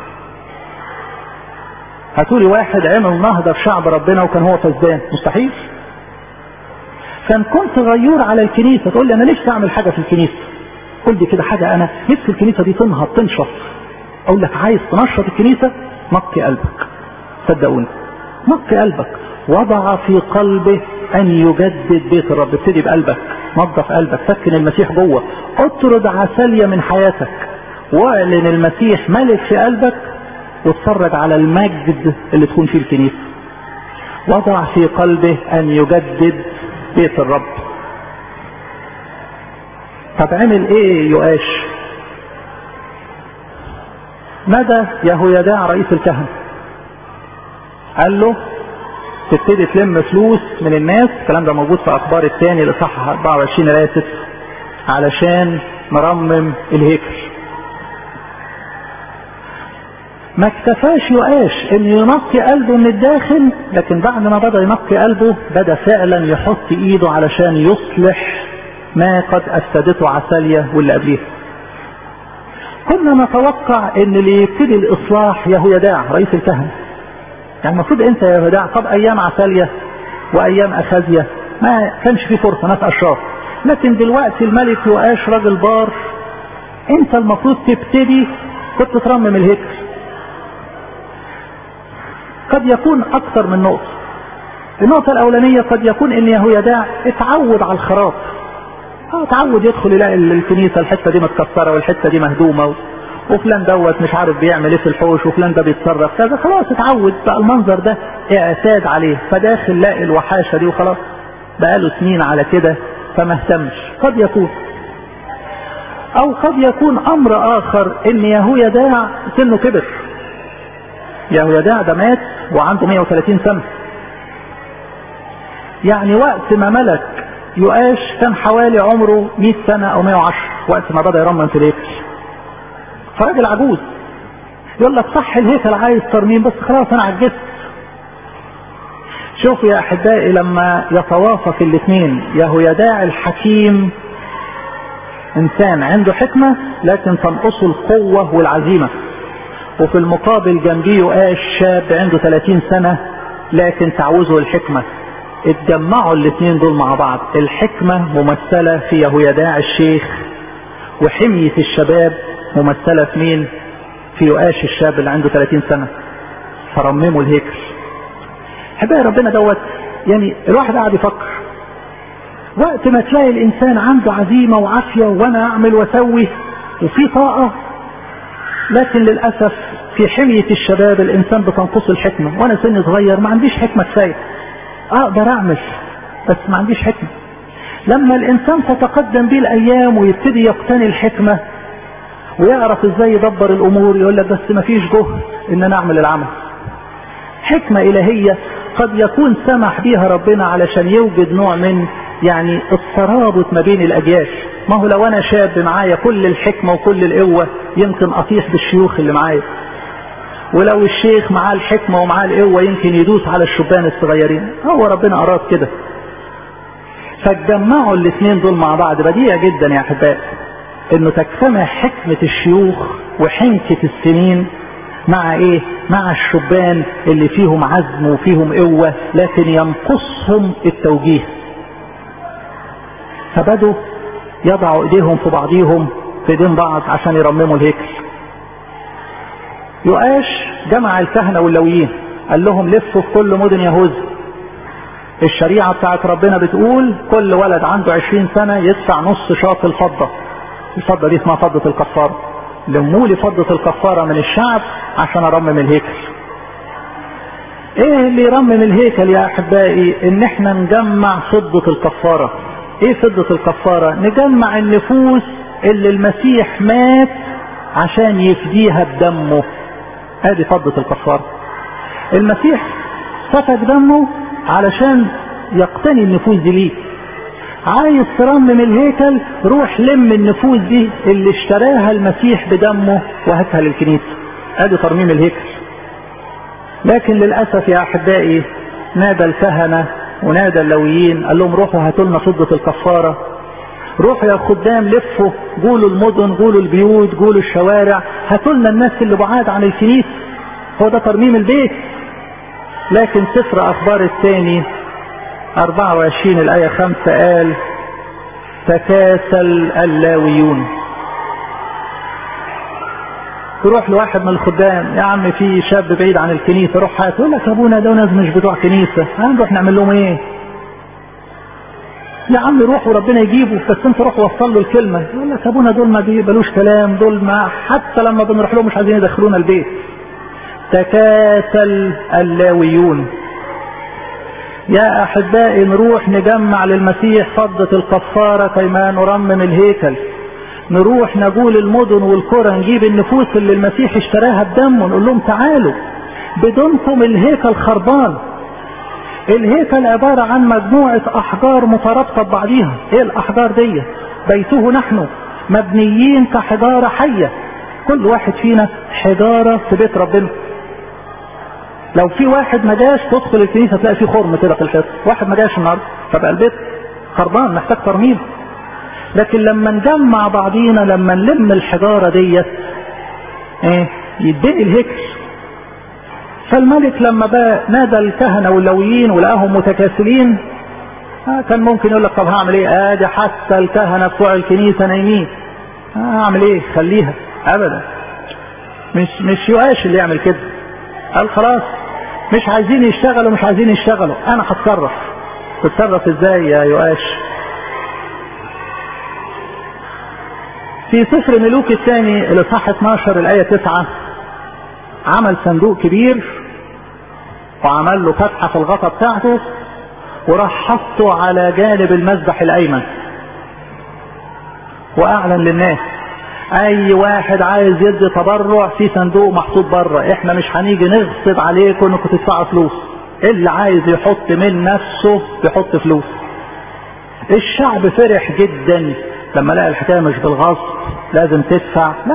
Speaker 1: هاتولي واحد عمل نهضة في شعب ربنا وكان هو فزدان مستحيل فان كنت غيور على الكنيسة تقول لي انا ليش اعمل حاجة في الكنيسة قول لي كده حاجة انا نفسي الكنيسة دي تنهض تنشط اقول لك عايز تنشط الكنيسة نقي قلبك صدقوني نقي قلبك وضع في قلبه ان يجدد بيت الرب ابتدي بقلبك نظف قلبك سكن المسيح جوه اطرد عسلية من حياتك واعلن المسيح ملك في قلبك واتفرج على المجد اللي تكون فيه الكنيسة وضع في قلبه ان يجدد بيت الرب طب عمل ايه يؤاش ندى يهويداع رئيس الكهنة قال له تبتدي تلم فلوس من الناس الكلام ده موجود في اخبار الثاني الاصحاح 24 الايه 6 علشان نرمم الهيكل ما اكتفاش يؤاش ان ينقي قلبه من الداخل لكن بعد ما بدا ينقي قلبه بدا فعلا يحط ايده علشان يصلح ما قد افسدته عسالية واللي قبليها كنا نتوقع ان اللي يبتدي الاصلاح يهويداع رئيس الكهنة يعني المفروض انت يا يهويداع طب ايام عسالية وايام اخازية ما كانش في فرصة ناس اشراف لكن دلوقتي الملك يؤاش راجل بار انت المفروض تبتدي كنت ترمم الهيكل قد يكون اكثر من نقطة النقطة الاولانية قد يكون ان يهويداع اتعود على الخراب اه اتعود يدخل يلاقي الكنيسة الحتة دي متكسرة والحتة دي مهدومة وفلان دوت مش عارف بيعمل ايه في الحوش وفلان ده بيتصرف كذا خلاص اتعود بقى المنظر ده اعتاد عليه فداخل لاقي الوحاشة دي وخلاص بقاله سنين على كده فما اهتمش قد يكون او قد يكون امر اخر ان يهويداع سنه كبر يهويداع ده مات وعنده 130 سنة يعني وقت ما ملك يؤاش كان حوالي عمره 100 سنة او 110 وقت ما بدأ يرمم في الهيكل فراجل عجوز يقول لك صح الهيكل عايز ترميم بس خلاص انا عجزت شوفوا يا احبائي لما يتوافق الاثنين يهويداع الحكيم انسان عنده حكمة لكن تنقصه القوة والعزيمة وفي المقابل جنبيه يؤاش شاب عنده 30 سنة لكن تعوزه الحكمة اتجمعوا الاثنين دول مع بعض الحكمة ممثلة في يهويداع الشيخ وحمية الشباب ممثلة في مين في يؤاش الشاب اللي عنده 30 سنة فرمموا الهيكل حبايب ربنا دوت يعني الواحد قاعد يفكر وقت ما تلاقي الانسان عنده عزيمة وعافية وانا اعمل واسوي وفي طاقة لكن للأسف في حمية الشباب الانسان بتنقص الحكمة وانا سن صغير ما عنديش حكمة كفاية اقدر اعمل بس ما عنديش حكمة لما الانسان تتقدم بيه الايام ويبتدي يقتني الحكمة ويعرف ازاي يدبر الامور يقول لك بس ما فيش جهد ان انا اعمل العمل حكمة الهية قد يكون سمح بيها ربنا علشان يوجد نوع من يعني الترابط ما بين الاجيال ما هو لو انا شاب معايا كل الحكمة وكل القوة يمكن اطيح بالشيوخ اللي معايا ولو الشيخ معاه الحكمة ومعاه القوة يمكن يدوس على الشبان الصغيرين هو ربنا اراد كده فاتجمعوا الاثنين دول مع بعض بديع جدا يا احبائي انه تجتمع حكمة الشيوخ وحنكة السنين مع ايه مع الشبان اللي فيهم عزم وفيهم قوة لكن ينقصهم التوجيه فبدوا يضعوا ايديهم في بعضيهم في ايدين بعض عشان يرمموا الهيكل يؤاش جمع الكهنة واللويين قال لهم لفوا في كل مدن يهوذا الشريعة بتاعت ربنا بتقول كل ولد عنده عشرين سنة يدفع نص شاط الفضة الفضة دي اسمها فضة الكفارة لموا لي فضة الكفارة من الشعب عشان ارمم الهيكل ايه اللي يرمم الهيكل يا احبائي ان احنا نجمع فضة الكفارة ايه فضة الكفارة نجمع النفوس اللي المسيح مات عشان يفديها بدمه ادي فضة الكفارة المسيح سفك دمه علشان يقتني النفوس دي ليه عايز ترمم الهيكل روح لم النفوس دي اللي اشتراها المسيح بدمه وهاتها للكنيسة ادي ترميم الهيكل لكن للأسف يا أحبائي نادى الكهنة ونادى اللويين قال لهم روحوا هاتوا لنا فضة الكفارة روحوا يا خدام لفوا قولوا المدن قولوا البيوت قولوا الشوارع هاتوا لنا الناس اللي بعاد عن الكنيسة هو ده ترميم البيت لكن سفر أخبار الثاني 24 الآية 5 قال تكاسل اللاويون تروح لواحد من الخدام يا عم في شاب بعيد عن الكنيسه روح هات يقول لك ابونا ده ناس مش بتوع كنيسه هنروح نعمل لهم ايه؟ يا عم روح وربنا يجيبه بس انت روح وصل له الكلمه يقول لك ابونا دول ما بيقبلوش كلام دول ما حتى لما بنروح لهم مش عايزين يدخلونا البيت تكاسل اللاويون يا احبائي نروح نجمع للمسيح فضة الكفارة كيما نرمم الهيكل نروح نقول المدن والقرى نجيب النفوس اللي المسيح اشتراها بدمه ونقول لهم تعالوا بدونكم الهيكل خربان الهيكل عبارة عن مجموعة أحجار مترابطة ببعضيها ايه الأحجار دي بيته نحن مبنيين كحجارة حية كل واحد فينا حجارة في بيت ربنا لو في واحد ما جاش تدخل الكنيسة تلاقي في خرم كده في الحيط واحد ما جاش النهارده فبقى البيت خربان محتاج ترميم لكن لما نجمع بعضينا لما نلم الحجارة ديت ايه يتبقي الهيكل فالملك لما بقى نادى الكهنة واللويين ولقاهم متكاسلين آه كان ممكن يقول لك طب هعمل ايه ادي حتى الكهنة بتوع الكنيسة نايمين آه هعمل ايه خليها ابدا مش مش يؤاش اللي يعمل كده قال خلاص مش عايزين يشتغلوا مش عايزين يشتغلوا انا هتصرف تتصرف ازاي يا يؤاش في سفر ملوك الثاني الاصحاح 12 الايه 9 عمل صندوق كبير وعمل له فتحه في الغطا بتاعته وراح حطه على جانب المذبح الايمن واعلن للناس اي واحد عايز يدي تبرع في صندوق محطوط بره احنا مش هنيجي نغصب عليكم انكم تدفعوا فلوس اللي عايز يحط من نفسه يحط فلوس الشعب فرح جدا لما لقى الحكايه مش بالغصب لازم تدفع لا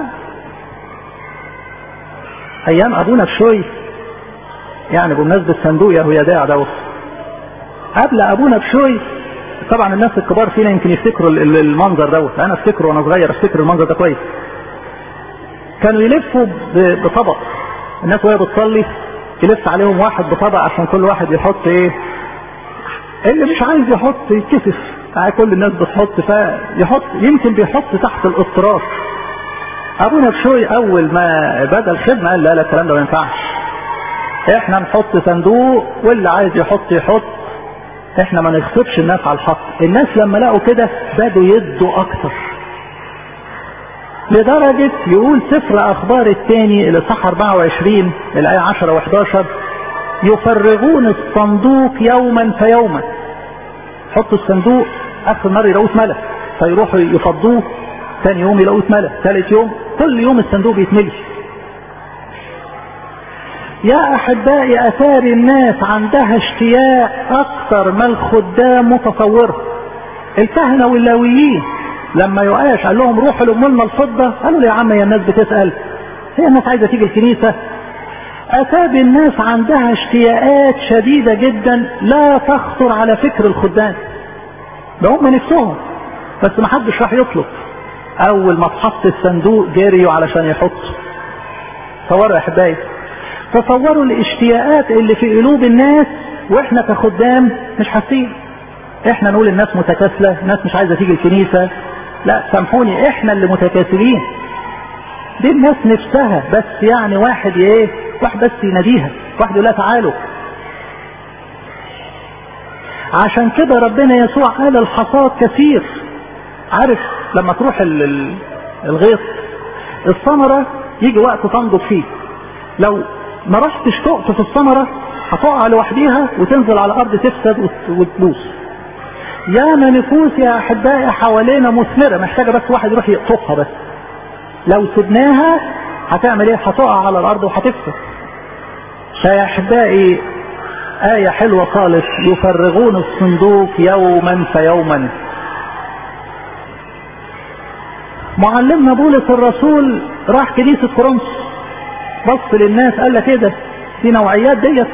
Speaker 1: ايام ابونا بشوي يعني بمناسبه صندوق يا هيداع دوت قبل ابونا بشوي طبعا الناس الكبار فينا يمكن يفتكروا المنظر دوت انا افتكره وانا صغير افتكر المنظر ده كويس كانوا يلفوا بطبق الناس وهي بتصلي يلف عليهم واحد بطبق عشان كل واحد يحط ايه اللي مش عايز يحط يتكسف كل الناس بتحط فيحط يمكن بيحط تحت الاضطرار ابونا بشوي اول ما بدا الخدمه قال لا لا الكلام ده ما ينفعش احنا نحط صندوق واللي عايز يحط يحط احنا ما نغصبش الناس على الحق الناس لما لقوا كده بدوا يدوا اكتر لدرجة يقول سفر اخبار الثاني الاصحاح 24 الايه 10 و11 يفرغون الصندوق يوما فيوما حطوا الصندوق اخر مرة يلاقوه اتملى فيروحوا يفضوه ثاني يوم يلاقوه اتملى ثالث يوم كل يوم الصندوق بيتملي يا احبائي اتاري الناس عندها اشتياق اكثر ما الخدام متصوره الكهنه واللاويين لما يقاش قال لهم روحوا لموا لنا الفضه قالوا له يا عم يا الناس بتسال هي الناس عايزه تيجي الكنيسه اتاري الناس عندها اشتياقات شديده جدا لا تخطر على فكر الخدام ده هم نفسهم بس ما حدش راح يطلب اول ما اتحط الصندوق جريوا علشان يحطوا تصوروا يا احبائي تصوروا الاشتياقات اللي في قلوب الناس واحنا كخدام مش حاسين احنا نقول الناس متكاسله الناس مش عايزه تيجي الكنيسه لا سامحوني احنا اللي متكاسلين دي الناس نفسها بس يعني واحد ايه واحد بس يناديها واحد يقول لها تعالوا عشان كده ربنا يسوع قال الحصاد كثير عارف لما تروح الغيط الثمرة يجي وقت تنضج فيه لو ما رحتش تقط في الثمرة هتقع لوحديها وتنزل على الارض تفسد وتبوظ ياما نفوس يا احبائي حوالينا مثمره محتاجه بس واحد يروح يقطفها بس لو سبناها هتعمل ايه هتقع على الارض وهتفسد فيا احبائي آية حلوة خالص يفرغون الصندوق يوما فيوما معلمنا بولس الرسول راح كنيسة كورنثوس بص للناس قال لك ايه ده في نوعيات ديت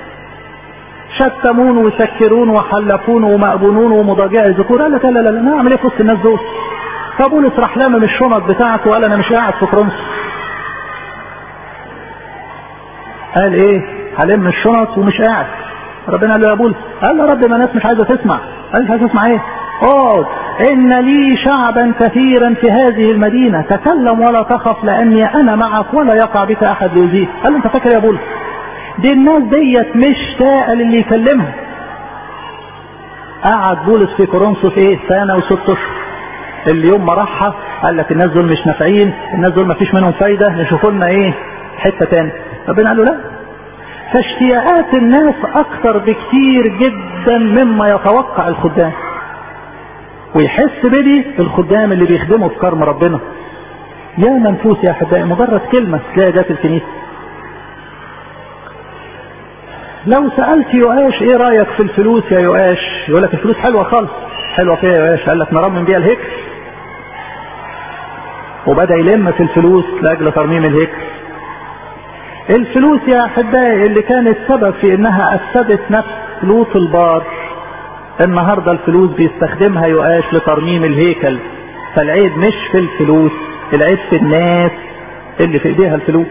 Speaker 1: شتمون ويسكرون وحلفون ومأبونون ومضاجع الذكور قال لك لا لا لا انا اعمل ايه في وسط الناس دول فبولس راح لامم الشنط بتاعته وقال انا مش قاعد في كورنثوس قال ايه هلم الشنط ومش قاعد ربنا قال له يا بولس قال له رب ما الناس مش عايزه تسمع قال مش عايزه تسمع ايه اقعد ان لي شعبا كثيرا في هذه المدينه تكلم ولا تخف لاني انا معك ولا يقع بك احد ليؤذيك قال له انت فاكر يا بولس دي الناس ديت مشتاقه للي يكلمها قعد بولس في كورنثوس ايه سنه وست اشهر اللي يوم ما راحها قال لك الناس دول مش نافعين الناس دول ما فيش منهم فايده نشوفوا لنا ايه حته تاني ربنا قال له لا فاشتياقات الناس اكثر بكثير جدا مما يتوقع الخدام ويحس بدي الخدام اللي بيخدموا في كرم ربنا يا منفوس يا احبائي مجرد كلمه تلاقي ده في الكنيسه لو سالت يؤاش ايه رايك في الفلوس يا يؤاش يقول لك الفلوس حلوه خالص حلوه فيها يا يؤاش قال لك نرمم بيها الهيكل وبدا يلم في الفلوس لاجل ترميم الهيكل الفلوس يا احبائي اللي كانت سبب في انها افسدت نفس لوط البار النهارده الفلوس بيستخدمها يؤاش لترميم الهيكل فالعيب مش في الفلوس العيب في الناس اللي في ايديها الفلوس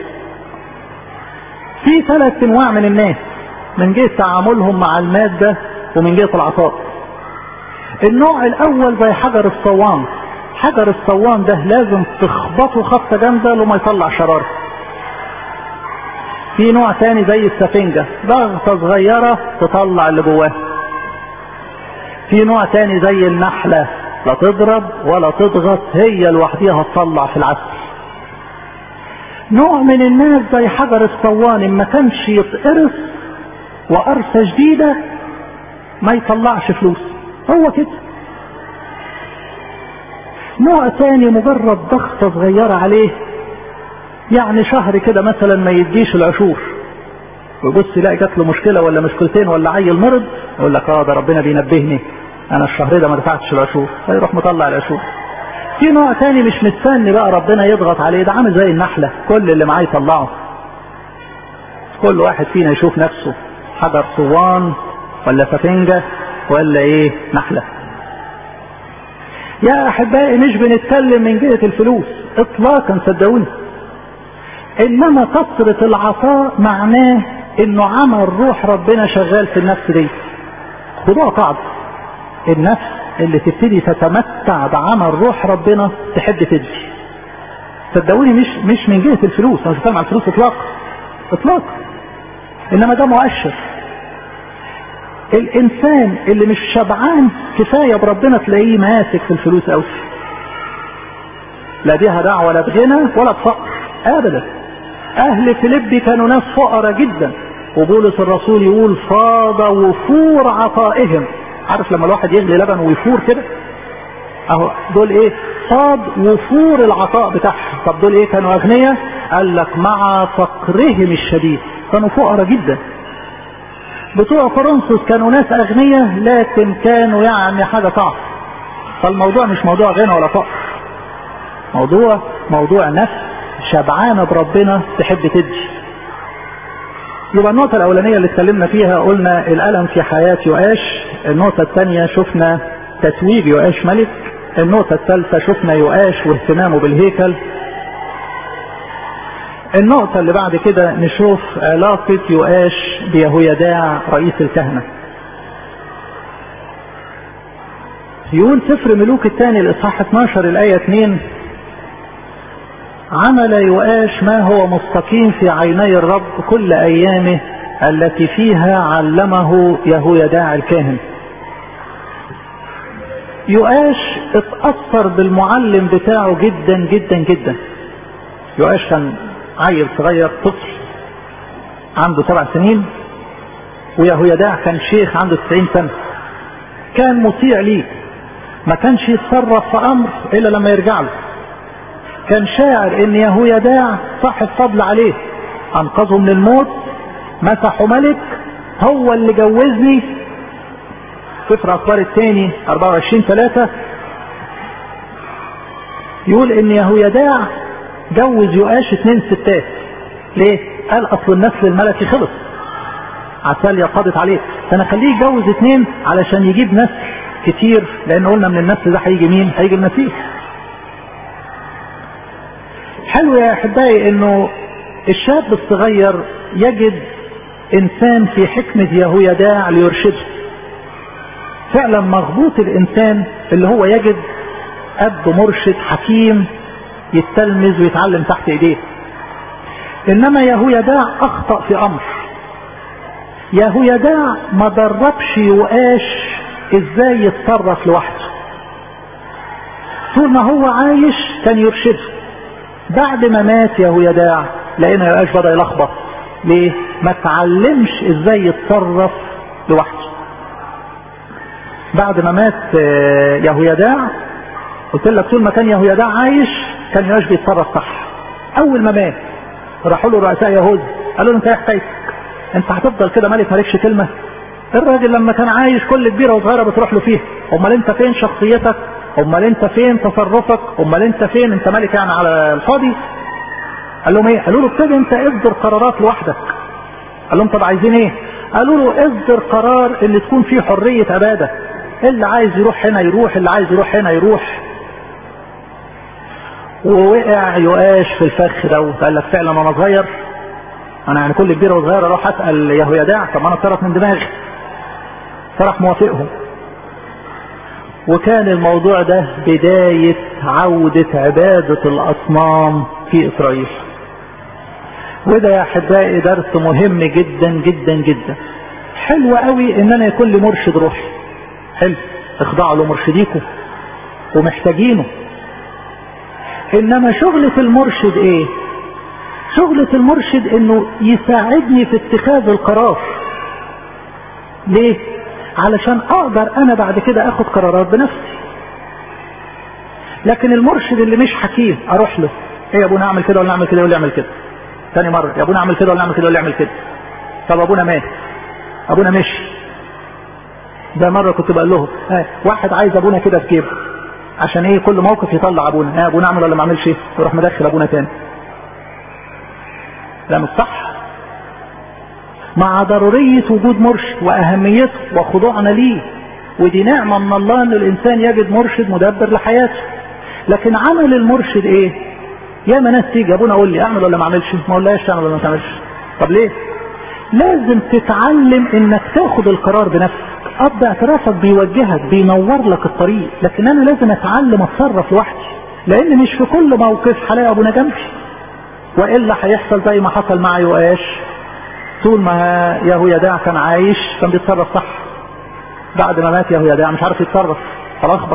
Speaker 1: في ثلاث انواع من الناس من جهه تعاملهم مع الماده ومن جهه العطاء النوع الاول زي حجر الصوان حجر الصوان ده لازم تخبطه خبطه جامده لما يطلع شراره في نوع تاني زي السفنجة ضغطة صغيرة تطلع اللي جواه في نوع تاني زي النحلة لا تضرب ولا تضغط هي لوحديها تطلع في العسل نوع من الناس زي حجر الصوان ما كانش يتقرص وقرصة جديدة ما يطلعش فلوس هو كده نوع تاني مجرد ضغطة صغيرة عليه يعني شهر كده مثلا ما يديش العشور ويبص يلاقي جات له مشكله ولا مشكلتين ولا عيل مرض يقول لك اه ده ربنا بينبهني انا الشهر ده ما دفعتش العشور فيروح مطلع العشور في نوع تاني مش مستني بقى ربنا يضغط عليه ده عامل زي النحله كل اللي معاه يطلعه كل واحد فينا يشوف نفسه حجر صوان ولا سفنجه ولا ايه نحله يا احبائي مش بنتكلم من جهه الفلوس اطلاقا صدقوني انما كثرة العطاء معناه انه عمل روح ربنا شغال في النفس دي خدوها قاعدة النفس اللي تبتدي تتمتع بعمل روح ربنا تحب تدي صدقوني مش مش من جهة الفلوس انا مش بتكلم عن الفلوس اطلاقا اطلاقا انما ده مؤشر الانسان اللي مش شبعان كفاية بربنا تلاقيه ماسك في الفلوس قوي لا بيها دعوة لا بغنى ولا بفقر ابدا اهل فيليبي كانوا ناس فقراء جدا وبولس الرسول يقول فاض وفور عطائهم عارف لما الواحد يغلي لبن ويفور كده اهو دول ايه فاض وفور العطاء بتاعهم طب دول ايه كانوا اغنياء قال لك مع فقرهم الشديد كانوا فقراء جدا بتوع كورنثوس كانوا ناس اغنياء لكن كانوا يعني حاجه صعبه فالموضوع مش موضوع غنى ولا فقر موضوع موضوع نفس شبعانة بربنا تحب تدي يبقى النقطة الأولانية اللي اتكلمنا فيها قلنا الألم في حياة يؤاش النقطة الثانية شفنا تتويج يؤاش ملك النقطة الثالثة شفنا يؤاش واهتمامه بالهيكل النقطة اللي بعد كده نشوف علاقة يؤاش بيهويداع رئيس الكهنة يقول سفر ملوك الثاني الإصحاح 12 الآية 2 عمل يؤاش ما هو مستقيم في عيني الرب كل ايامه التي فيها علمه يهويداع الكاهن يؤاش اتأثر بالمعلم بتاعه جدا جدا جدا يؤاش كان عيل صغير طفل عنده سبع سنين ويهويداع كان شيخ عنده 90 سنة كان مطيع ليه ما كانش يتصرف في امر الا لما يرجع له كان شاعر ان يهويداع صاحب فضل عليه انقذه من الموت مسحه ملك هو اللي جوزني سفر اخبار الثاني 24 3 يقول ان يهويداع جوز يؤاش اثنين ستات ليه قال اصل النسل الملكي خلص عساليا قضت عليه فانا خليه يتجوز اثنين علشان يجيب نسل كتير لان قلنا من النسل ده هيجي مين هيجي المسيح حلو يا احبائي انه الشاب الصغير يجد انسان في حكمة يهويداع ليرشده فعلا مغبوط الانسان اللي هو يجد اب مرشد حكيم يتلمذ ويتعلم تحت ايديه انما يهويداع اخطأ في امر يهويداع ما دربش يؤاش ازاي يتصرف لوحده طول ما هو عايش كان يرشده بعد ما مات يهويداع لقينا يؤاش بدا يلخبط ليه ما تعلمش ازاي يتصرف لوحده بعد ما مات يهويداع قلت لك طول ما كان يهويداع عايش كان يؤاش بيتصرف صح اول ما مات راحوا له رؤساء يهوذا قالوا له انت ايه حكايتك انت هتفضل كده ملك مالكش كلمه الراجل لما كان عايش كل كبيره وصغيره بتروح له فيها امال انت فين شخصيتك امال انت فين تصرفك امال انت فين انت ملك يعني على الفاضي قال لهم ايه قالوا له ابتدي انت اصدر قرارات لوحدك قال لهم طب عايزين ايه قالوا له اصدر قرار ان تكون فيه حريه عباده اللي عايز يروح هنا يروح اللي عايز يروح هنا يروح ووقع يؤاش في الفخ ده قال لك فعلا انا صغير انا يعني كل كبيره وصغيره اروح اسال يهويداع طب انا اتصرف من دماغي فراح موافقهم وكان الموضوع ده بداية عودة عبادة الأصنام في إسرائيل وده يا أحبائي درس مهم جدا جدا جدا حلو قوي إن أنا يكون لي مرشد روحي حلو اخضعوا له مرشديكم ومحتاجينه إنما شغلة المرشد إيه؟ شغلة المرشد إنه يساعدني في اتخاذ القرار ليه؟ علشان اقدر انا بعد كده اخد قرارات بنفسي لكن المرشد اللي مش حكيم اروح له ايه يا ابونا اعمل كده ولا اعمل كده ولا اعمل كده تاني مرة يا ابونا اعمل كده ولا اعمل كده ولا اعمل كده طب ابونا مات ابونا مشي ده مرة كنت بقول له اه واحد عايز ابونا كده في جيبه عشان ايه كل موقف يطلع ابونا اه ابونا اعمل ولا ما اعملش ايه يروح مدخل ابونا تاني لا مش صح مع ضرورية وجود مرشد وأهميته وخضوعنا ليه ودي نعمة من الله أن الإنسان يجد مرشد مدبر لحياته لكن عمل المرشد إيه؟ يا ما ناس تيجي أبونا أقول لي أعمل ولا ما أعملش؟ ما أقولهاش تعمل ولا ما تعملش طب ليه؟ لازم تتعلم إنك تاخد القرار بنفسك أب اعترافك بيوجهك بينور لك الطريق لكن أنا لازم أتعلم أتصرف لوحدي لأن مش في كل موقف هلاقي أبونا جنبي وإلا هيحصل زي ما حصل مع يؤاش طول ما يهويداع كان عايش كان بيتصرف صح بعد ما مات يهويداع مش عارف يتصرف فلخبط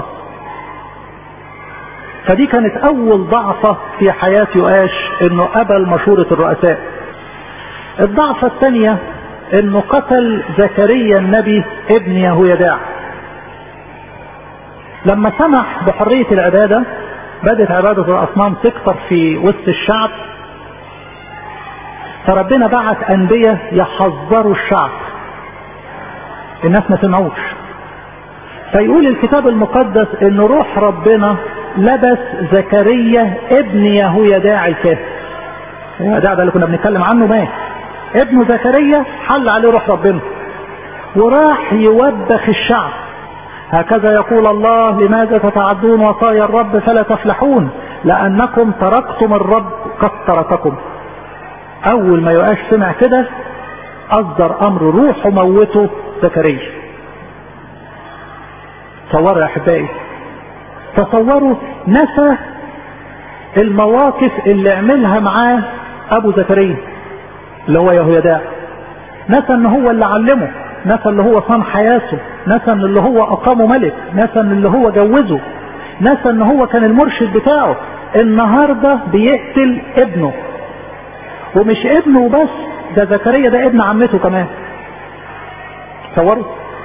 Speaker 1: فدي كانت اول ضعفة في حياة يؤاش انه قبل مشورة الرؤساء الضعفة الثانية انه قتل زكريا النبي ابن يهويداع لما سمح بحرية العبادة بدت عبادة الاصنام تكثر في وسط الشعب فربنا بعت انبياء يحذروا الشعب الناس ما سمعوش فيقول الكتاب المقدس ان روح ربنا لبس زكريا ابن يهويداع الكاهن يهويداع ده اللي كنا بنتكلم عنه مات ابن زكريا حل عليه روح ربنا وراح يوبخ الشعب هكذا يقول الله لماذا تتعدون وصايا الرب فلا تفلحون لانكم تركتم الرب قد ترككم اول ما يؤاش سمع كده اصدر امر روحه موته زكريا تصوروا يا احبائي تصوروا نسى المواقف اللي عملها معاه ابو زكريا اللي هو يهويداع نسى ان هو اللي علمه نسى اللي هو صان حياته نسى ان اللي هو اقامه ملك نسى ان اللي هو جوزه نسى ان هو كان المرشد بتاعه النهارده بيقتل ابنه ومش ابنه بس ده زكريا ده ابن عمته كمان تصوروا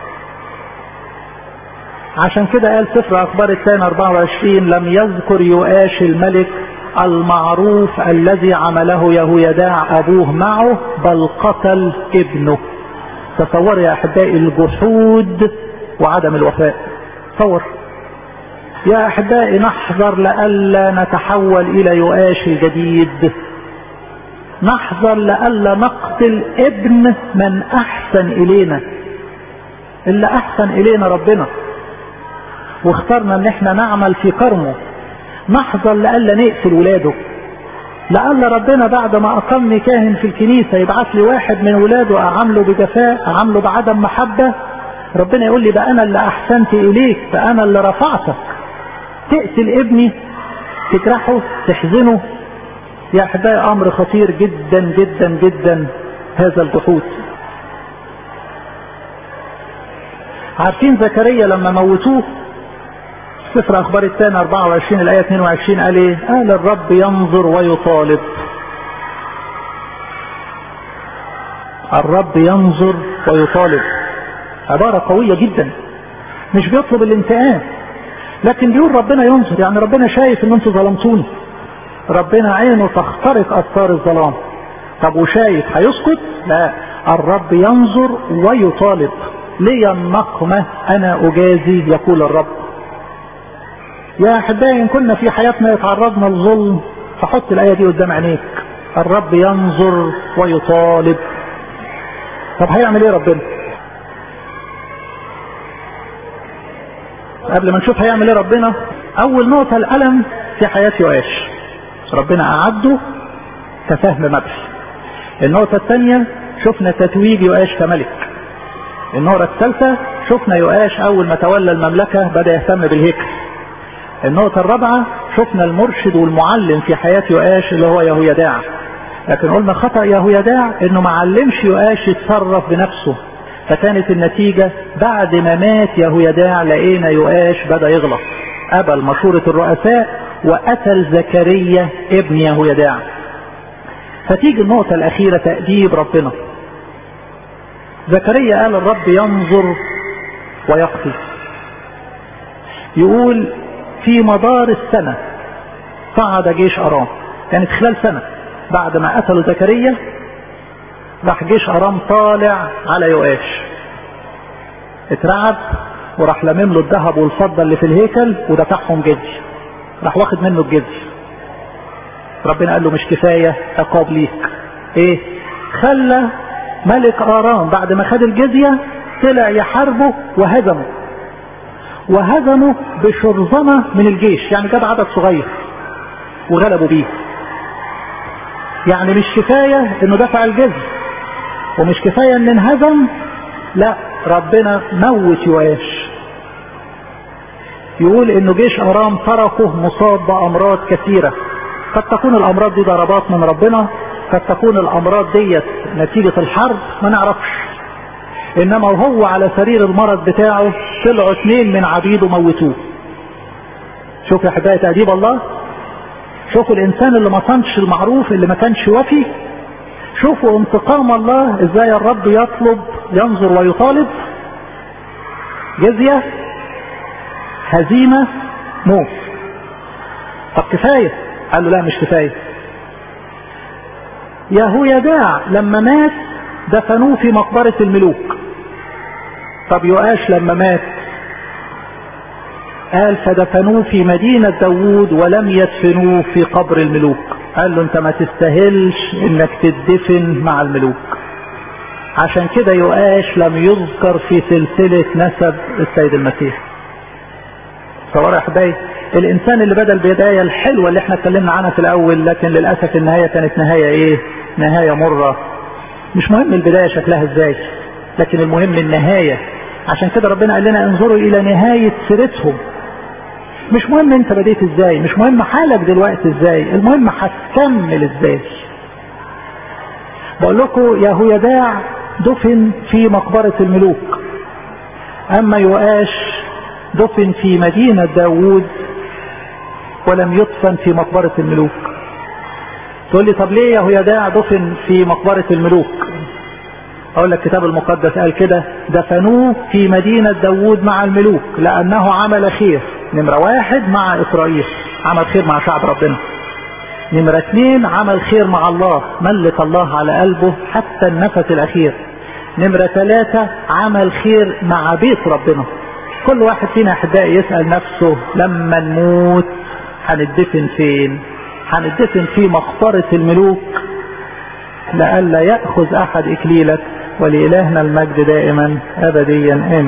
Speaker 1: عشان كده قال سفر اخبار الثاني 24 لم يذكر يؤاش الملك المعروف الذي عمله يهويداع ابوه معه بل قتل ابنه تصور يا احبائي الجحود وعدم الوفاء تصور يا احبائي نحذر لئلا نتحول الى يؤاش الجديد نحذر لئلا نقتل ابن من احسن الينا اللي احسن الينا ربنا واخترنا ان احنا نعمل في كرمه نحذر لئلا نقتل ولاده لعل ربنا بعد ما اقمني كاهن في الكنيسة يبعث لي واحد من ولاده اعامله بجفاء اعامله بعدم محبة ربنا يقول لي ده انا اللي احسنت اليك ده انا اللي رفعتك تقتل ابني تجرحه تحزنه يا احبائي امر خطير جدا جدا جدا هذا الجحود عارفين زكريا لما موتوه سفر اخبار الثاني 24 الايه 22 قال ايه قال الرب ينظر ويطالب الرب ينظر ويطالب عبارة قوية جدا مش بيطلب الانتقام لكن بيقول ربنا ينظر يعني ربنا شايف ان انتوا ظلمتوني ربنا عينه تخترق اثار الظلام طب وشايف هيسكت لا الرب ينظر ويطالب لي النقمة انا اجازي يقول الرب يا احبائي ان كنا في حياتنا يتعرضنا للظلم فحط الايه دي قدام عينيك الرب ينظر ويطالب طب هيعمل ايه ربنا قبل ما نشوف هيعمل ايه ربنا اول نقطه الالم في حياه يؤاش ربنا اعده كفهم مدح النقطه الثانيه شفنا تتويج يؤاش كملك النقطه الثالثه شفنا يؤاش اول ما تولى المملكه بدا يهتم بالهيكل النقطة الرابعة شفنا المرشد والمعلم في حياة يؤاش اللي هو يهويداع لكن قلنا خطأ يهويداع انه ما علمش يؤاش يتصرف بنفسه فكانت النتيجة بعد ما مات يهويداع لقينا يؤاش بدأ يغلط قبل مشورة الرؤساء وقتل زكريا ابن يهويداع فتيجي النقطة الأخيرة تأديب ربنا زكريا قال الرب ينظر ويقضي يقول في مدار السنة صعد جيش أرام كانت خلال سنة بعد ما قتلوا زكريا راح جيش أرام طالع على يؤاش اترعب وراح لمم له الذهب والفضة اللي في الهيكل ودفعهم جزية راح واخد منه الجزية ربنا قال له مش كفاية عقاب ليك ايه خلى ملك ارام بعد ما خد الجزية طلع يحاربه وهزمه وهزموا بشرذمة من الجيش يعني جاب عدد صغير وغلبوا بيه يعني مش كفاية انه دفع الجزء ومش كفاية ان انهزم لا ربنا موت يواش يقول انه جيش ارام تركه مصاب بامراض كثيرة قد تكون الامراض دي ضربات من ربنا قد تكون الامراض ديت نتيجة الحرب ما نعرفش انما وهو على سرير المرض بتاعه طلعوا اثنين من عبيده موتوه شوف يا احبائي تأديب الله شوفوا الانسان اللي ما صنش المعروف اللي ما كانش وفي شوفوا انتقام الله ازاي الرب يطلب ينظر ويطالب جزية هزيمة موت طب كفاية قال له لا مش كفاية يهويداع لما مات دفنوه في مقبرة الملوك طب يؤاش لما مات قال فدفنوه في مدينة داوود ولم يدفنوه في قبر الملوك قال له انت ما تستاهلش انك تدفن مع الملوك عشان كده يؤاش لم يذكر في سلسلة نسب السيد المسيح صور يا احبائي الانسان اللي بدا البداية الحلوة اللي احنا اتكلمنا عنها في الاول لكن للأسف النهاية كانت نهاية ايه نهاية مرة مش مهم البداية شكلها ازاي لكن المهم النهاية عشان كده ربنا قال لنا انظروا الى نهاية سيرتهم مش مهم انت بديت ازاي مش مهم حالك دلوقتي ازاي المهم هتكمل ازاي بقول لكم يهويداع دفن في مقبرة الملوك اما يؤاش دفن في مدينة داوود ولم يدفن في مقبرة الملوك تقول لي طب ليه يهويداع دفن في مقبرة الملوك اقول لك الكتاب المقدس قال كده دفنوه في مدينة داوود مع الملوك لانه عمل خير نمرة واحد مع اسرائيل عمل خير مع شعب ربنا نمرة اثنين عمل خير مع الله ملك الله على قلبه حتى النفس الاخير نمرة ثلاثة عمل خير مع بيت ربنا كل واحد فينا احبائي يسأل نفسه لما نموت هندفن فين هندفن في مقبرة الملوك لئلا يأخذ أحد إكليلك ولإلهنا المجد دائما أبديا آمين